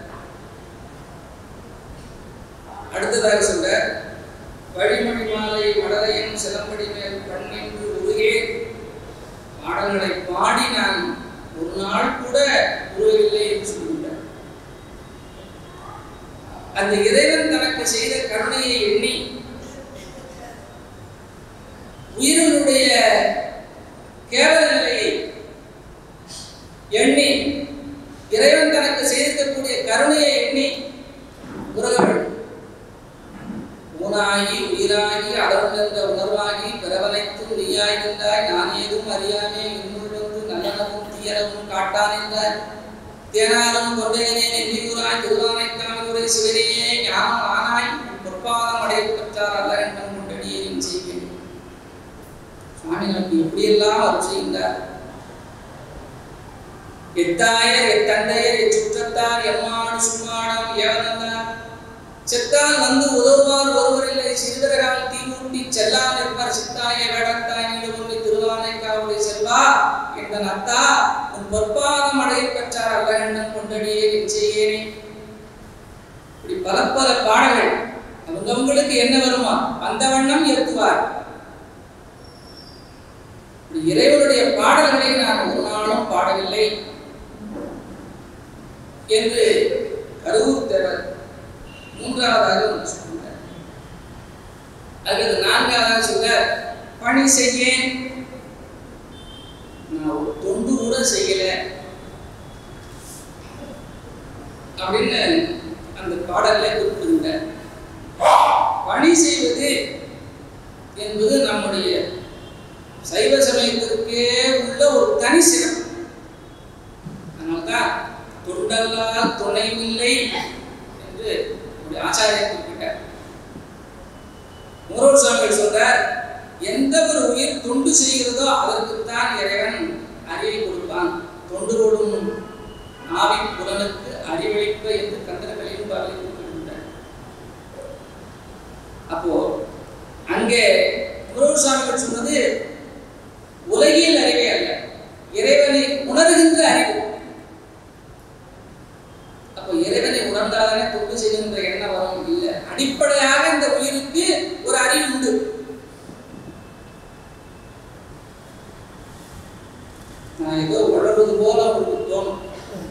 அடுத்ததாக சொல்ற வழிமொழி மாலை மடலையும் சிலம்படி மேல் கண்ணின்று உருகே பாட பாடல்களை பாடி நான் ஒரு நாள் கூட உருவவில்லை என்று சொல்லுகிறார் அந்த இறைவன் தனக்கு செய்த கருணையை எண்ணி உயிரினுடைய கேவல நிலையை எண்ணி இறைவன் தனக்கு செய்திருக்கக்கூடிய கருணையை எண்ணி உருக வேண்டும் ஊனாகி உயிராகி அடர்ந்த உணர்வாகி பிறவனைத்தும் நீயாய் நின்றாய் நான் ஏதும் அறியாமே இன்னுள் வந்து நல்லனவும் தீயனவும் காட்டான் என்றாய் தேனாரும் கொண்டேனே நெஞ்சியூராய் திருவானைக்காமலுரை சிவனையே ஞானம் ஆனாய் உன் பொற்பாதம் அடைய பெற்றார் அல்ல என்றும் கொண்டடியே என் செய்வேன் சுவாமி நமக்கு எப்படியெல்லாம் அருள் செய்கின்றார் எத்தாயர் எத்தந்தையர் எச்சுற்றத்தார் எம்மாடு சும்மாடம் ஏவனந்தார் செத்தால் வந்து உதவுவார் ஒருவரில்லை சிறுவர்கள் தீமூட்டி செல்லா நிற்பர் சித்தாய வேடத்தாய் நீடுகொண்டு திருவானை காவலை செல்வா என்ற நத்தா உன் பொற்பாதம் அடைய பெற்றார் அல்ல எண்ணம் கொண்டடியே என் செய்யேனே இப்படி பல பல பாடல்கள் அவங்கவங்களுக்கு என்ன வருமா அந்த வண்ணம் ஏத்துவார் இப்படி இறைவனுடைய பாடல்களை நான் ஒரு நாளும் பாடவில்லை என்று கருவூர் தேவர் மூன்றாவதாக ஒன்று சொல்கிறார் அல்லது நான்காவதாக சொல்றார் பணி செய்யேன் நான் ஒரு தொண்டு கூட செய்யல அப்படின்னு அந்த பாடல்ல குறிப்பிடுகின்றார் பணி செய்வது என்பது நம்முடைய சைவ சமயத்திற்கே உள்ள ஒரு தனி சிறப்பு அதனால்தான் தொண்டல்லால் துணைவில்லை என்று நம்முடைய ஆச்சாரியர் குறிப்பிட்டார் மூரோர் சுவாமிகள் சொல்றார் எந்த ஒரு உயிர் தொண்டு செய்கிறதோ அதற்குத்தான் இறைவன் அறிவை கொடுப்பான் தொண்டுரோடும் நாவி புலனுக்கு அறிவளிப்ப என்று கந்தர்களின் பாடலை குறிப்பிடுகின்றார் அப்போ அங்கே மூரோர் சுவாமிகள் சொன்னது உலகியல் அறிவே அல்ல இறைவனை உணர்கின்ற அறிவு அப்போ இறைவனை உணர்ந்தாதானே தொண்டு செய்கின்ற எண்ணம் வரும் இல்லை அடிப்படையாக இந்த உயிருக்கு ஒரு அறிவு உண்டு நான் ஏதோ உணர்வது போல உங்களுக்கு தோணும்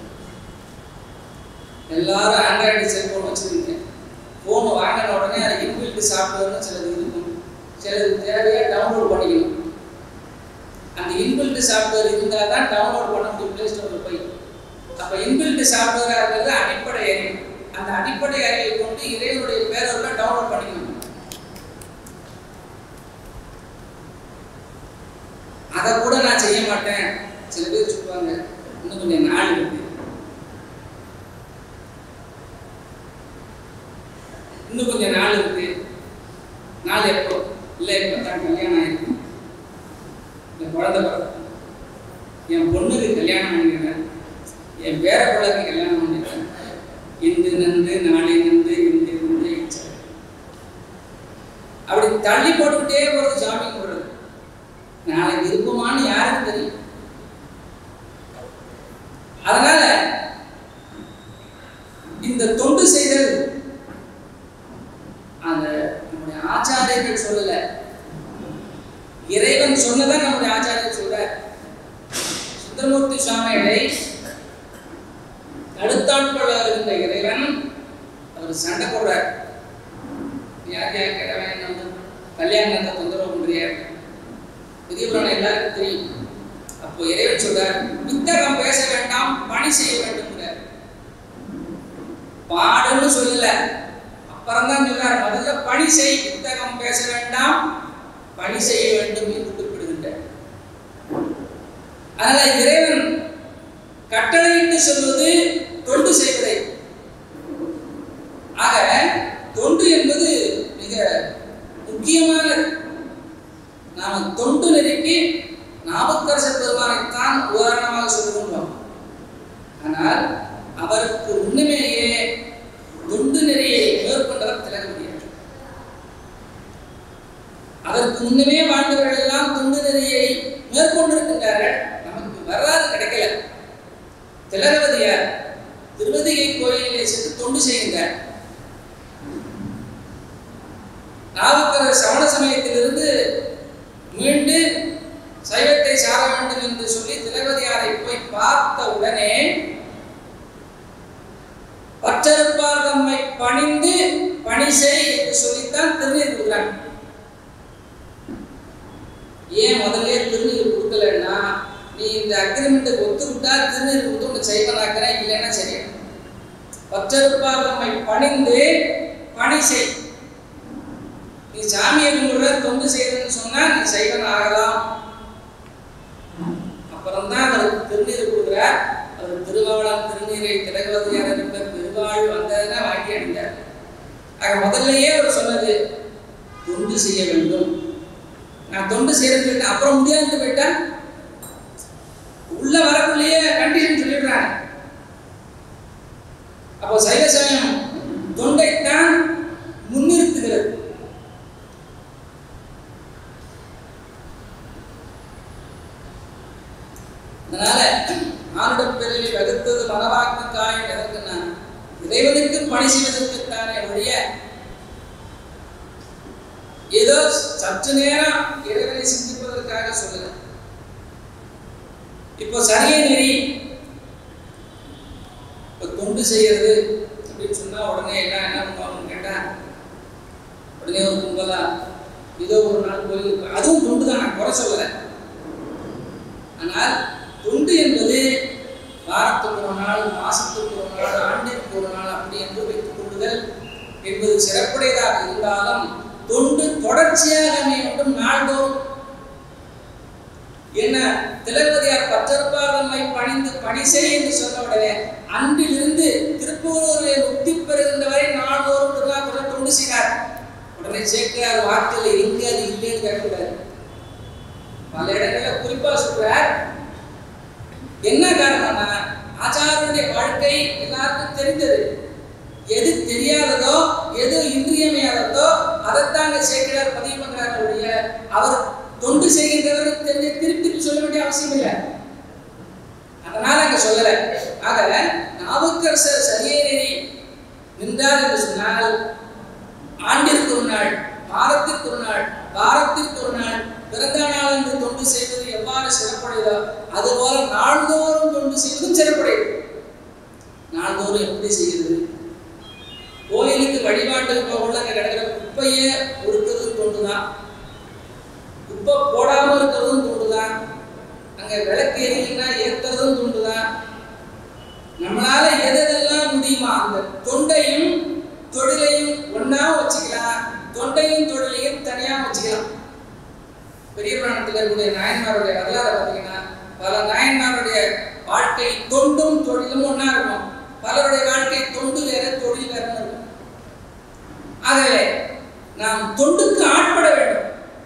எல்லாரும் ஆண்ட்ராய்டு செல்போன் வச்சிருக்கீங்க ஃபோன் வாங்கின உடனே அது இன்பில்ட் சாஃப்ட்வேர்னு சிலது இருக்கும் சிலது தேவையா டவுன்லோட் பண்ணிக்கணும் அந்த இன்பில்ட் சாஃப்ட்வேர் இருந்தால் தான் டவுன்லோட் பண்ண முடியும் ப்ளே ஸ்டோரில் போய் அப்ப இன்பில்ட் சாஃப்ட்வேரா இருக்கிறது அடிப்படை அறிவு அந்த அடிப்படை அறிவை கொண்டு இறைவனுடைய பேரோட டவுன்லோட் பண்ணிக்கணும் அதை கூட நான் செய்ய மாட்டேன் சில பேர் சொல்லுவாங்க இன்னும் கொஞ்சம் நாள் இருக்கு இன்னும் கொஞ்சம் நாள் இருக்கு நாள் எப்போ இல்லை இப்போ தான் கல்யாணம் ஆயிருக்கு இந்த குழந்தை பிறக்கும் என் பொண்ணுக்கு கல்யாணம் பண்ணிக்கிறேன் என் பேர பிள்ளைக்கு கல்யாணம் பண்ணிக்கிறேன் இன்று நன்று நாளை நன்று இன்று நன்று இச்சை. அப்படி தள்ளி போட்டுக்கிட்டே போறது சாமி கும்பிடுறது நாளைக்கு இருப்போமான்னு யாருக்கு தெரியும் அதனால இந்த தொண்டு செய்தல் அந்த நம்முடைய ஆச்சாரியர்கள் சொல்லல இறைவன் சொன்னதை நம்முடைய ஆச்சாரியர் சொல்றார் சுந்தரமூர்த்தி சுவாமிகளை தடுத்தாட்கொள்ள இருந்த இறைவன் அவர் சண்டை போடுறார் யார் யார் கிழவன் வந்து கல்யாணத்தை தொந்தரவு பண்றியார் பெரிய புராணம் எல்லாருக்கும் தெரியும் அப்போ இறைவன் சொல்றார் புத்தகம் பேச வேண்டாம் பணி செய்ய வேண்டும்ங்கிறார் பாடுன்னு சொல்லல அப்புறம் தான் சொல்றார் முதல்ல பணி செய் புத்தகம் பேச வேண்டாம் பணி செய்ய வேண்டும் என்று குறிப்பிடுகின்றார் அதனால இறைவன் கட்டளையிட்டு சொல்வது தொண்டு செய்வதை ஆக தொண்டு என்பது மிக முக்கியமானது நாம தொண்டு நெருக்கி நாமக்கரசர் பெருமானைத்தான் உதாரணமாக சொல்லுகின்றோம் ஆனால் அவருக்கு முன்னமேயே தொண்டு நெறியை மேற்கொண்டவர் திலக முடியாது அதற்கு முன்னமே வாழ்ந்தவர்கள் எல்லாம் தொண்டு நெறியை மேற்கொண்டிருக்கின்றார்கள் நமக்கு வரலாறு கிடைக்கல திலகவதியார் திருவதிகை கோயிலிலே சென்று தொண்டு செய்கின்றார் நாவுக்கரர் சமண சமயத்திலிருந்து மீண்டு சைவத்தை சார வேண்டும் என்று சொல்லி திரௌபதியாரை போய் பார்த்த உடனே பற்றறுப்பார் தம்மை பணிந்து பணி செய் என்று சொல்லித்தான் திருநீர் கொடுக்குறாங்க ஏன் முதல்ல திருநீர் கொடுக்கலன்னா நீ இந்த அக்ரிமெண்ட்டுக்கு ஒத்துக்கிட்டா திருநீர் கொடுத்து உன்னை செய்வனாக்கிறேன் இல்லைன்னா சரியா பற்றறுப்பார் தம்மை பணிந்து பணி செய் நீ சாமியை கும்பிடுற தொண்டு செய்யறன்னு சொன்னா நீ செய்வன் ஆகலாம் அப்புறம் தான் அவருக்கு திருநீர் கொடுக்குறார் அவர் திருவாவளம் திருநீரை திலகவதியார் இருந்த பெருவாழ் வந்ததுன்னா வாங்கி அடைந்தார் ஆக முதல்லயே அவர் சொன்னது தொண்டு செய்ய வேண்டும் நான் தொண்டு செய்யறேன்னு சொல்லிட்டு அப்புறம் முடியாதுன்னு போயிட்டா உள்ள வரக்குள்ளேயே கண்டிஷன் சொல்லிடுறாங்க அப்போ சைவ சமயம் தொண்டைத்தான் முன்னிறுத்துகிறது அதனால ஆனிடம் பிறவி வகுத்தது மனவாக்கு காயம் எதற்குன்னா இறைவனுக்கு பணி செய்வதற்குத்தானே ஒழிய ஏதோ சற்று நேரம் இறைவனை சிந்திப்பதற்காக சொல்லல இப்போ சரியை நெறி இப்போ தொண்டு செய்யறது அப்படின்னு சொன்னா உடனே எல்லாம் என்ன பண்ணுவாங்கன்னு கேட்டா உடனே ஒரு கும்பலா ஏதோ ஒரு நாள் கோயிலுக்கு அதுவும் தொண்டு தான் நான் குறை சொல்லலை ஆனால் தொண்டு என்பது வாரத்துக்கு ஒரு நாள் மாசத்துக்கு ஒரு நாள் ஆண்டிற்கு ஒரு நாள் அப்படி என்று வைத்துக் கொள்ளுதல் என்பது சிறப்புடையதாக இருந்தாலும் தொண்டு தொடர்ச்சியாக அமைய வேண்டும் நாள்தோறும் என்ன திலகவதியார் பற்றற்பாதமை பணிந்து பணி செய் என்று சொன்ன உடனே அன்றிலிருந்து திருப்பூரூரை முக்தி பெறுகின்ற வரை நாள்தோறும் திருநாக்குறை தொண்டு செய்தார் உடனே சேர்க்கிறார் வார்த்தையில் எங்க அது இல்லைன்னு கேட்கக்கூடாது பல இடங்கள்ல குறிப்பா சொல்றார் என்ன காரணம்னா ஆச்சாரனுடைய வாழ்க்கை எல்லாருக்கும் தெரிந்தது எது தெரியாததோ எது இன்றியமையாததோ அதைத்தாங்க சேர்க்கிறார் பதிவு பண்றாரு ஒழிய அவர் தொண்டு செய்கின்றவருக்கு தெரிஞ்ச திருப்பி திருப்பி சொல்ல வேண்டிய அவசியம் இல்லை அதனால அங்க சொல்லல ஆக நாவுக்கரசர் சரியே நெறி நின்றார் என்று சொன்னால் ஆண்டிற்கு ஒரு நாள் மாதத்திற்கு ஒரு நாள் வாரத்திற்கு ஒரு நாள் பிறந்த நாள் என்று தொண்டு செய்வது எவ்வாறு சிறப்புடையதோ அதுபோல நாள்தோறும் தொண்டு செய்வதும் சிறப்புடையது நாள்தோறும் எப்படி செய்கிறது கோயிலுக்கு வழிபாட்டுக்கு போகல அங்கே கிடக்கிற குப்பையை பொறுக்கிறதும் தொண்டு தான் குப்பை போடாம இருக்கிறதும் தொண்டு தான் அங்க விளக்கு எரியலைன்னா ஏத்துறதும் தொண்டு தான் நம்மளால எதெல்லாம் முடியுமா அந்த தொண்டையும் தொழிலையும் ஒண்ணா வச்சுக்கலாம் தொண்டையும் தொழிலையும் தனியா வச்சுக்கலாம் பெரிய புராணத்தில் இருக்கக்கூடிய நாயன்மாருடைய வரலாறு பார்த்தீங்கன்னா பல நாயன்மாருடைய வாழ்க்கை தொண்டும் தொழிலும் ஒண்ணா இருக்கும் பலருடைய வாழ்க்கை தொண்டு வேற தொழில் வேற இருக்கும் ஆகவே நாம் தொண்டுக்கு ஆட்பட வேண்டும்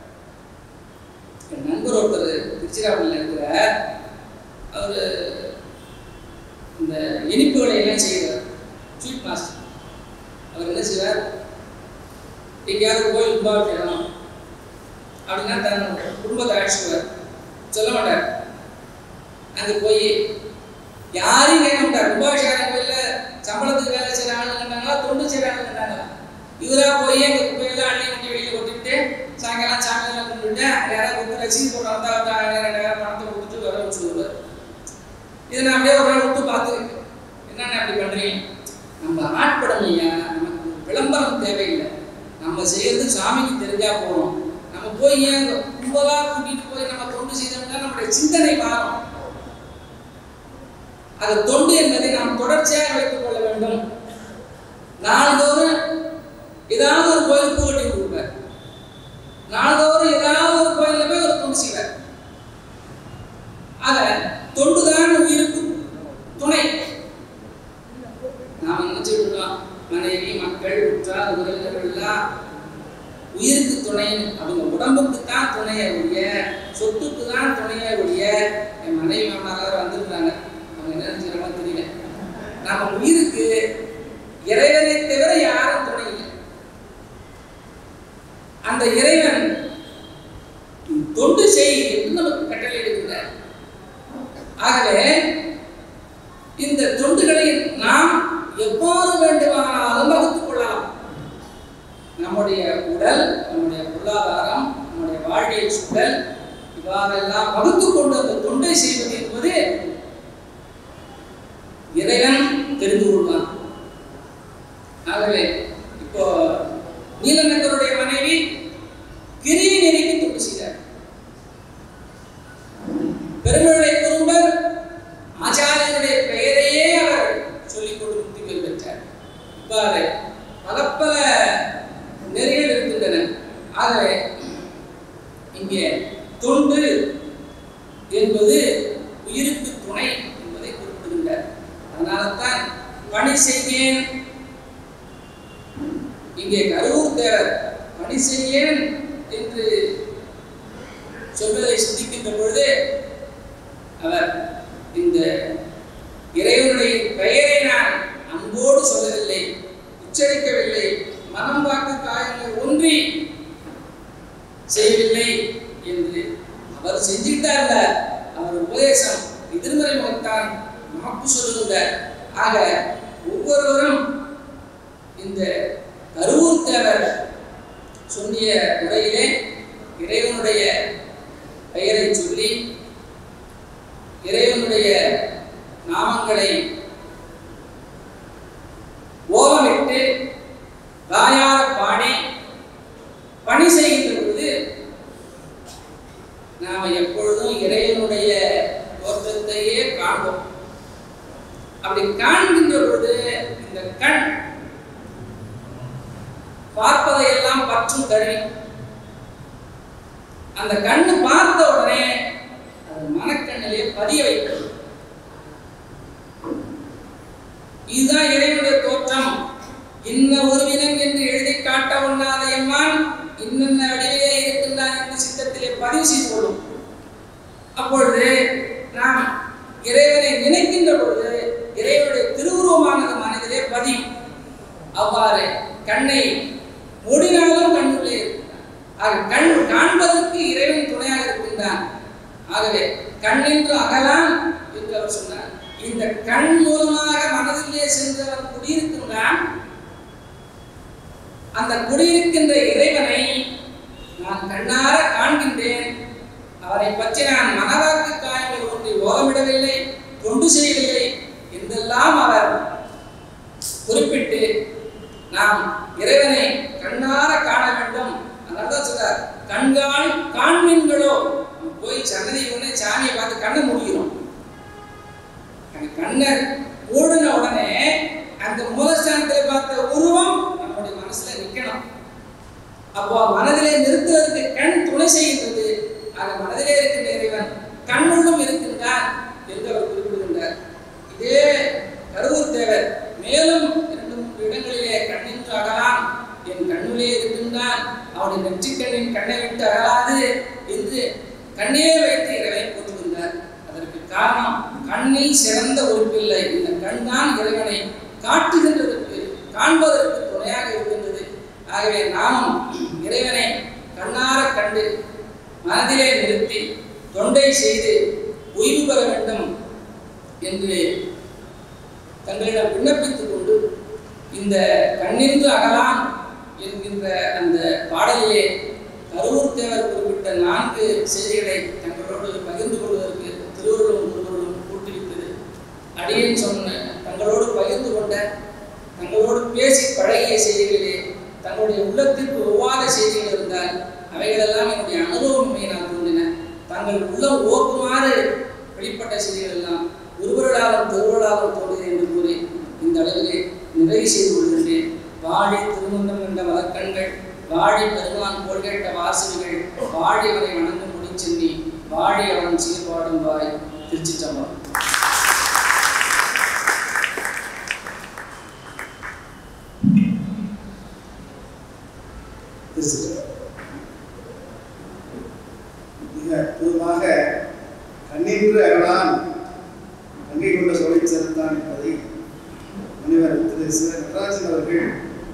என் நண்பர் ஒருத்தர் திருச்சிராப்பள்ளியில் இருக்கிறார் அவர் இந்த இனிப்புகளை எல்லாம் செய்கிறார் ஸ்வீட் மாஸ்டர் அவர் என்ன செய்வார் எங்கேயாவது கோயில் கும்பாபிஷேகம் அப்படின்னா தன் குடும்பத்தை அழைச்சிக்குவார் சொல்ல மாட்டார் அங்கே போய் யாரையும் கேட்க மாட்டார் கும்பாபிஷேகம் கோயில்ல சம்பளத்துக்கு வேலை செய்கிற ஆளுங்கன்னாங்களா தொண்டு செய்கிற ஆளுங்கன்னாங்களா இவரா போய் எங்க குப்பையெல்லாம் அள்ளி கொண்டு வெளியில கொட்டிட்டு சாயங்காலம் சாமியெல்லாம் கும்பிட்டு யாராவது கொடுத்து ரசீது போட்டு வந்தா வந்தா ரெண்டாயிரம் பணத்தை கொடுத்துட்டு வர வச்சுருவார் இதை நான் அப்படியே ஒரு நாள் விட்டு பார்த்துருக்கேன் என்னென்ன அப்படி பண்றீங்க நம்ம ஆட்படமையா நமக்கு விளம்பரம் தேவையில்லை நம்ம செய்யறது சாமிக்கு தெரிஞ்சா போறோம் நம்ம போய் ஏன் கும்பலா கூட்டிட்டு போய் நம்ம தொண்டு செய்தோம்னா நம்முடைய சிந்தனை மாறும் அது தொண்டு என்பதை நாம் தொடர்ச்சியாக வைத்துக் கொள்ள வேண்டும் நாள்தோறும் ஏதாவது ஒரு கோயில் பூ கட்டி கொடுப்பார் நாள்தோறும் ஏதாவது ஒரு கோயில்ல போய் ஒரு தொண்டு செய்வார் ஆக தொண்டுதான் உயிருக்கு துணை நாம் நினைச்சுட்டு இருக்கோம் மனைவி மக்கள் உற்றார் உறவினர்கள் எல்லாம் உயிருக்கு துணை அவங்க உடம்புக்கு தான் துணையை ஒழிய சொத்துக்கு தான் துணையை ஒழிய என் மனைவி மாமனார் வந்திருந்தாங்க அவங்க என்ன நினைச்சுக்கிறாங்க தெரியல நம்ம உயிருக்கு இறைவனை தவிர யாரும் துணை இல்லை அந்த இறைவன் தொண்டு செய் என்று நமக்கு கட்டளை எடுக்கிறார் ஆகவே இந்த தொண்டுகளை நாம் எவ்வாறு வேண்டுமானாலும் வகுத்துக் கொள்ளலாம் நம்முடைய உடல் நம்முடைய பொருளாதாரம் நம்முடைய வாழ்வியல் சூழல் இவ்வாறெல்லாம் வகுத்து கொண்டு அந்த தொண்டை செய்வது என்பது இறைவன் தெரிந்து கொள்வான் ஆகவே இப்போ நீலநகருடைய மனைவி கிரியை நெறிக்கு தொண்டு செய்தார் பெருமழை குறும்பர் ஆச்சாரியனுடைய பெயரையே அவர் சொல்லிக் கொண்டு முக்தி பெறு பெற்றார் இவ்வாறு பல பல நெறிகள் இருக்கின்றன ஆகவே இங்கே தொண்டு என்பது உயிருக்கு துணை என்பதை குறிப்பிடுகின்றார் அதனால தான் பணி செய்யேன் இங்கே கரூர் தேவர் பணி செய்யேன் என்று சொல்வதை சிந்திக்கின்ற பொழுது அவர் இந்த இறைவனுடைய பெயரை நான் அன்போடு சொல்லவில்லை உச்சரிக்கவில்லை மனம் வாக்கு காயங்கள் ஒன்றி செய்யவில்லை என்று அவர் செஞ்சிட்டார்ல அவர் உபதேசம் எதிர்மறை முகத்தான் நமக்கு சொல்லுகின்றார் ஆக ஒவ்வொருவரும் இந்த கருவூர் தேவர் சொன்னிய முறையிலே இறைவனுடைய பெயரை சொல்லி இறைவனுடைய நாமங்களை ஓலமிட்டு வாயார பாடி பணி செய்கின்ற பொழுது நாம எப்பொழுதும் இறைவனுடைய தோற்றத்தையே காண்போம் அப்படி காண்கின்ற பொழுது இந்த கண் பார்ப்பதையெல்லாம் பற்றும் கருவி அந்த கண்ணு பார்த்த உடனே அது மனக்கண்ணிலே பதிய வைக்கிறது இதுதான் இறைவனுடைய தோற்றம் இன்ன ஒருவினன் என்று எழுதி காட்ட ஒண்ணாத எம்மான் இன்னென்ன வடிவிலே இருக்கின்றான் என்று சித்தத்திலே பதிவு செய்து கொள்ளும் அப்பொழுது நாம் இறைவனை நினைக்கின்ற பொழுது இறைவனுடைய திருவுருவமானது மனதிலே பதியும் அவ்வாறு கண்ணை மூடினாலும் கண்ணுள்ளே இருக்கின்றான் ஆக கண் காண்பதற்கு இறைவன் துணையாக இருக்கின்றான் ஆகவே கண்ணென்று அகலாம் என்று அவர் சொன்னார் இந்த கண் மூலமாக மனதிலே சென்று அவன் குடியிருக்கின்றான் அந்த குடியிருக்கின்ற இறைவனை நான் கண்ணார காண்கின்றேன் அவரை பற்றி நான் மனவாக்கு காயங்கள் ஒன்றை ஓகமிடவில்லை தொண்டு செய்யவில்லை என்றெல்லாம் அவர் குறிப்பிட்டு நாம் இறைவனை கண்ணார காண வேண்டும் அதனால சொல்றார் கண்காணி காண்மீன்களோ நம்ம போய் சன்னதி உடனே சாமியை பார்த்து கண்ணை முடிக்கிறோம் அந்த கண்ணை மூடின உடனே அந்த மூலஸ்தானத்தில் பார்த்த உருவம் நம்முடைய மனசுல நிக்கணும் அப்போ மனதிலே நிறுத்துவதற்கு கண் துணை செய்கின்றது ஆக மனதிலே இருக்கின்ற இறைவன் கண்ணுள்ளும் இருக்கின்றான் என்று அவர் குறிப்பிடுகின்றார் இதே கருவூர் தேவர் மேலும் இரண்டு மூன்று இடங்களிலே கண்ணின்று அகலாம் என் கண்ணுலே இருக்கின்றான் அவனுடைய நெற்றிக்கண்ணின் கண்ணை விட்டு அகலாது என்று கண்ணே வைத்து இறைவனை போற்றுகின்றார் அதற்கு காரணம் கண்ணில் சிறந்த உறுப்பில்லை இந்த கண் தான் இறைவனை காட்டுகின்றதற்கு காண்பதற்கு துணையாக இருக்கின்றது ஆகவே நாமும் இறைவனை கண்ணார கண்டு மனதிலே நிறுத்தி தொண்டை செய்து ஓய்வு பெற வேண்டும் என்று தங்களிடம் விண்ணப்பித்துக் கொண்டு இந்த கண்ணின்று அகலாம் என்கின்ற அந்த பாடலிலே கருவூர் தேவர் குறிப்பிட்ட நான்கு செய்திகளை தங்களோடு பகிர்ந்து கொள்வதற்கு திருவள்ளுவரும் குருவரும் கூட்டிவிட்டது அடியேன் சொன்ன தங்களோடு பகிர்ந்து கொண்ட தங்களோடு பேசி பழகிய செய்திகளிலே தங்களுடைய உள்ளத்திற்கு ஒவ்வாத செய்திகள் இருந்தால் அவைகளெல்லாம் என்னுடைய அனுபவமே நான் தோன்றின தங்கள் உள்ளம் ஓக்குமாறு வெளிப்பட்ட செய்திகள் எல்லாம் ஒருவர்களாலும் திருவருளாலும் தோன்றியது என்று கூறி இந்த அளவிலே நிறைவு செய்து கொள்கின்றேன் வாழி திருமந்தம் என்ற வழக்கண்கள் வாழி பெருமான் போல் கேட்ட வாசல்கள் வாழி அவனை வணங்கும் முடிச்சென்னி வாழி அவன் சீர்பாடும் வாய் திருச்சிற்றம்பலம் மிக பொதுவாக கண்ணின்று அகலான் கங்கை கொண்ட சோலை சேர்ந்தான் என்பதை முனிவர் திரு சிவ நடராஜன் அவர்கள்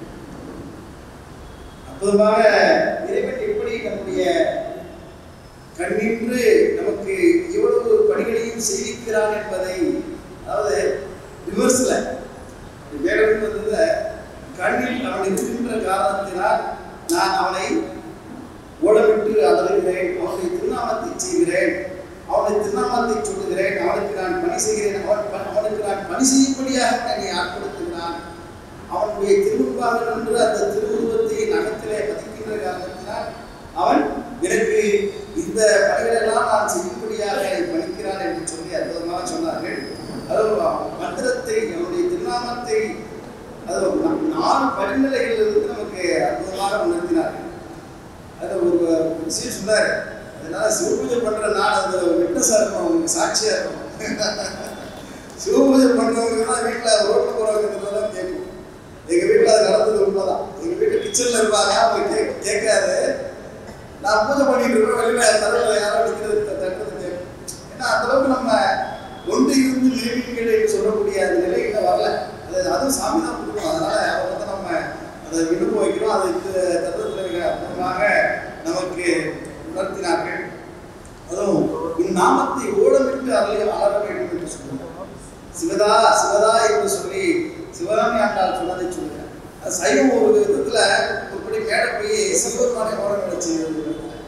அற்புதமாக இறைவன் எப்படி நம்முடைய கண்ணின்று நமக்கு எவ்வளவு பணிகளையும் செய்திருக்கிறான் என்பதை அதாவது ரிவர்ஸ்ல வேடம் வந்ததுல கண்ணில் அவன் இருக்கின்ற காரணத்தினால் நான் அவனை ஓடவிட்டு என்று அலறுகிறேன் அவனுடைய திருநாமத்தை செய்கிறேன் அவனுடைய திருநாமத்தை சொல்லுகிறேன் அவனுக்கு நான் பணி செய்கிறேன் அவன் ப- அவனுக்கு நான் பணி செய்யும்படியாக என்னை ஆட்படுத்துகிறான் அவனுடைய திருமுன்பாக நின்று அந்த திருவுருவத்தை நகத்திலே பதிக்கின்ற காரணத்தினால் அவன் எனக்கு இந்த பணிகளெல்லாம் நான் செய்யும்படியாக என்னை பணிக்கிறான் என்று சொல்லி அற்புதமாக சொன்னார்கள் அதாவது மந்திரத்தை அவனுடைய திருநாமத்தை அது நா- நாலு படிநிலைகள் இருந்து நமக்கு அற்புதமாக உணர்த்தினார்கள் அது ஒரு விஷயம் சொன்னார் அதனால சிவபூஜை பண்ற நாள் அது விட்னஸா இருக்கும் அவங்களுக்கு சாட்சியா இருக்கும் சிவபூஜை பண்றவங்க தான் வீட்டுல ரோட்ல போறவங்க தான் கேட்கும் எங்க வீட்டுல அது நடந்தது உண்மைதான் எங்க வீட்டு கிச்சன்ல இருப்பாங்க அவங்க கேட்க கேட்காது நான் பூஜை பண்ணிட்டு இருப்பேன் வெளியில தலைவர் யாரோ நிக்கிறது தட்டுறது கேட்கும் ஏன்னா அந்த அளவுக்கு நம்ம ஒன்று இருந்து நிலைமைகள் என்று சொல்லக்கூடிய அந்த நிலை இன்னும் வரல அது அதுவும் சாமி தான் கொடுக்கும் அதனால அதை வந்து நம்ம அதை விரும்ப வைக்கிறோம் அது இந்த தருணத்தில் மிக அற்புதமாக நமக்கு உணர்த்தினார்கள் அதுவும் இந்நாமத்தை ஓடமிட்டு அருளி அலற வேண்டும் என்று சொல்லுவோம் சிவதா சிவதா என்று சொல்லி சிவகாமி ஆண்டாள் சொன்னதை சொல்லுகிறேன் அது சைவம் ஒரு விதத்துல இப்படி மேடை போய் சிவபெருமானை ஓடம் செய்வது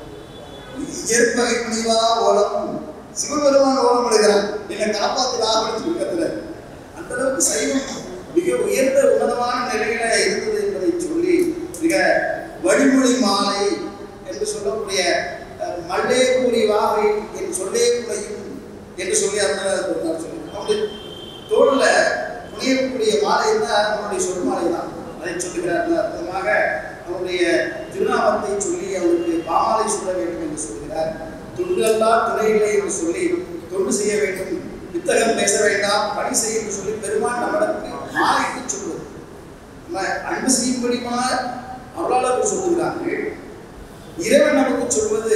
இயற்பகை முனிவா ஓலம் சிவபெருமான் ஓலம் எடுக்கிறான் என்னை காப்பாத்தினாக துக்கத்துல அந்த அளவுக்கு சைவம் மிக உயர்ந்த உன்னதமான நிலையில இருந்தது என்பதை சொல்லி மிக வழிமொழி மாலை என்று சொல்லக்கூடிய அஹ், மல்லே கூறி வாகை என் சொல்லே குலையும் என்று சொல்லி அந்த சொல்லி அவனுடைய தோல்ல புனையக்கூடிய மாலை தான் அவனுடைய சொல் மாலை தான் அதை சொல்லுகிறார் அற்புதமாக அவனுடைய திருநாமத்தை சொல்லி அவனுக்கு பாமாலை சொல்ல வேண்டும் என்று சொல்கிறார் துண்டெல்லாம் துணையில்லை என்று சொல்லி தொண்டு செய்ய வேண்டும் வித்தகம் பேச வேண்டாம் பணி செய்ய என்று சொல்லி பெருமான் நம்மிடத்தில் மாலைக்கு சொல்வது நம்ம அன்பு செய்யும்படிமா அருளாளர்கள் சொல்லுகிறார்கள் இறைவன் நமக்கு சொல்வது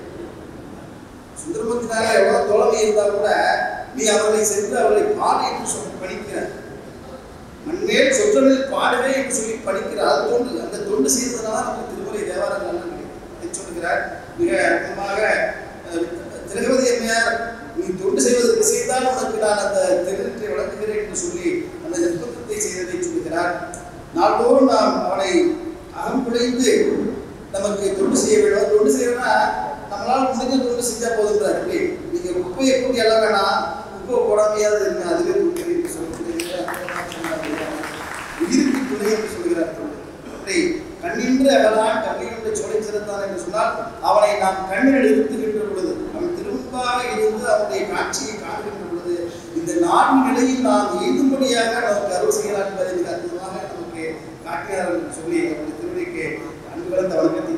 சுந்தரமூர்த்தினால எவ்வளவு தோழமை இருந்தா கூட நீ அவர்களை சென்று அவர்களை பாடு என்று சொல்லி படிக்கிறார் மண்மேல் சொற்றலில் பாடுவே என்று சொல்லி படிக்கிறார் அது தொண்டு அந்த தொண்டு செய்ததுனால நமக்கு திருமுறை தேவாரம் நல்ல அதை சொல்லுகிறார் மிக அற்புதமாக அஹ், திலகவதி அம்மையார் நீ தொண்டு செய்வதற்கு செய்தால் உனக்கு நான் அந்த திருநெற்றை வழங்குகிறேன் என்று சொல்லி அந்த நிர்பந்தத்தை செய்ததை சொல்லுகிறார் நாள்தோறும் நாம் அவனை அகம் குழைந்து நமக்கு தொண்டு செய்ய வேண்டும் தொண்டு செய்யணும்னா நம்மளால முடிஞ்ச தொண்டு செஞ்சா போதுன்றார் இப்படி நீங்க குப்பையை கூட்டி எல்லாம் வேணாம் குப்பை போடாமையாவது இருங்க அதுவே குப்பை என்று சொல்லக்கூடிய உயிருக்கு துணை என்று சொல்கிறார் அப்படி கண்ணின்று அகலான் கண்ணின்று சோலை சிறந்தான் என்று சொன்னால் அவனை நாம் கண்ணில் இருத்துகின்ற பொழுது அவன் திரும்பாக இருந்து அவனுடைய காட்சியை காண்கின்ற பொழுது இந்த நான்கு நிலையில் நாம் எய்தும்படியாக நமக்கு அருள் செய்யலாம் என்பதை மிக அற்புதமாக நமக்கு காட்டினார் என்று சொல்லி அவருடைய திருவிழைக்கு அன்பு கலந்த வணக்கத்தை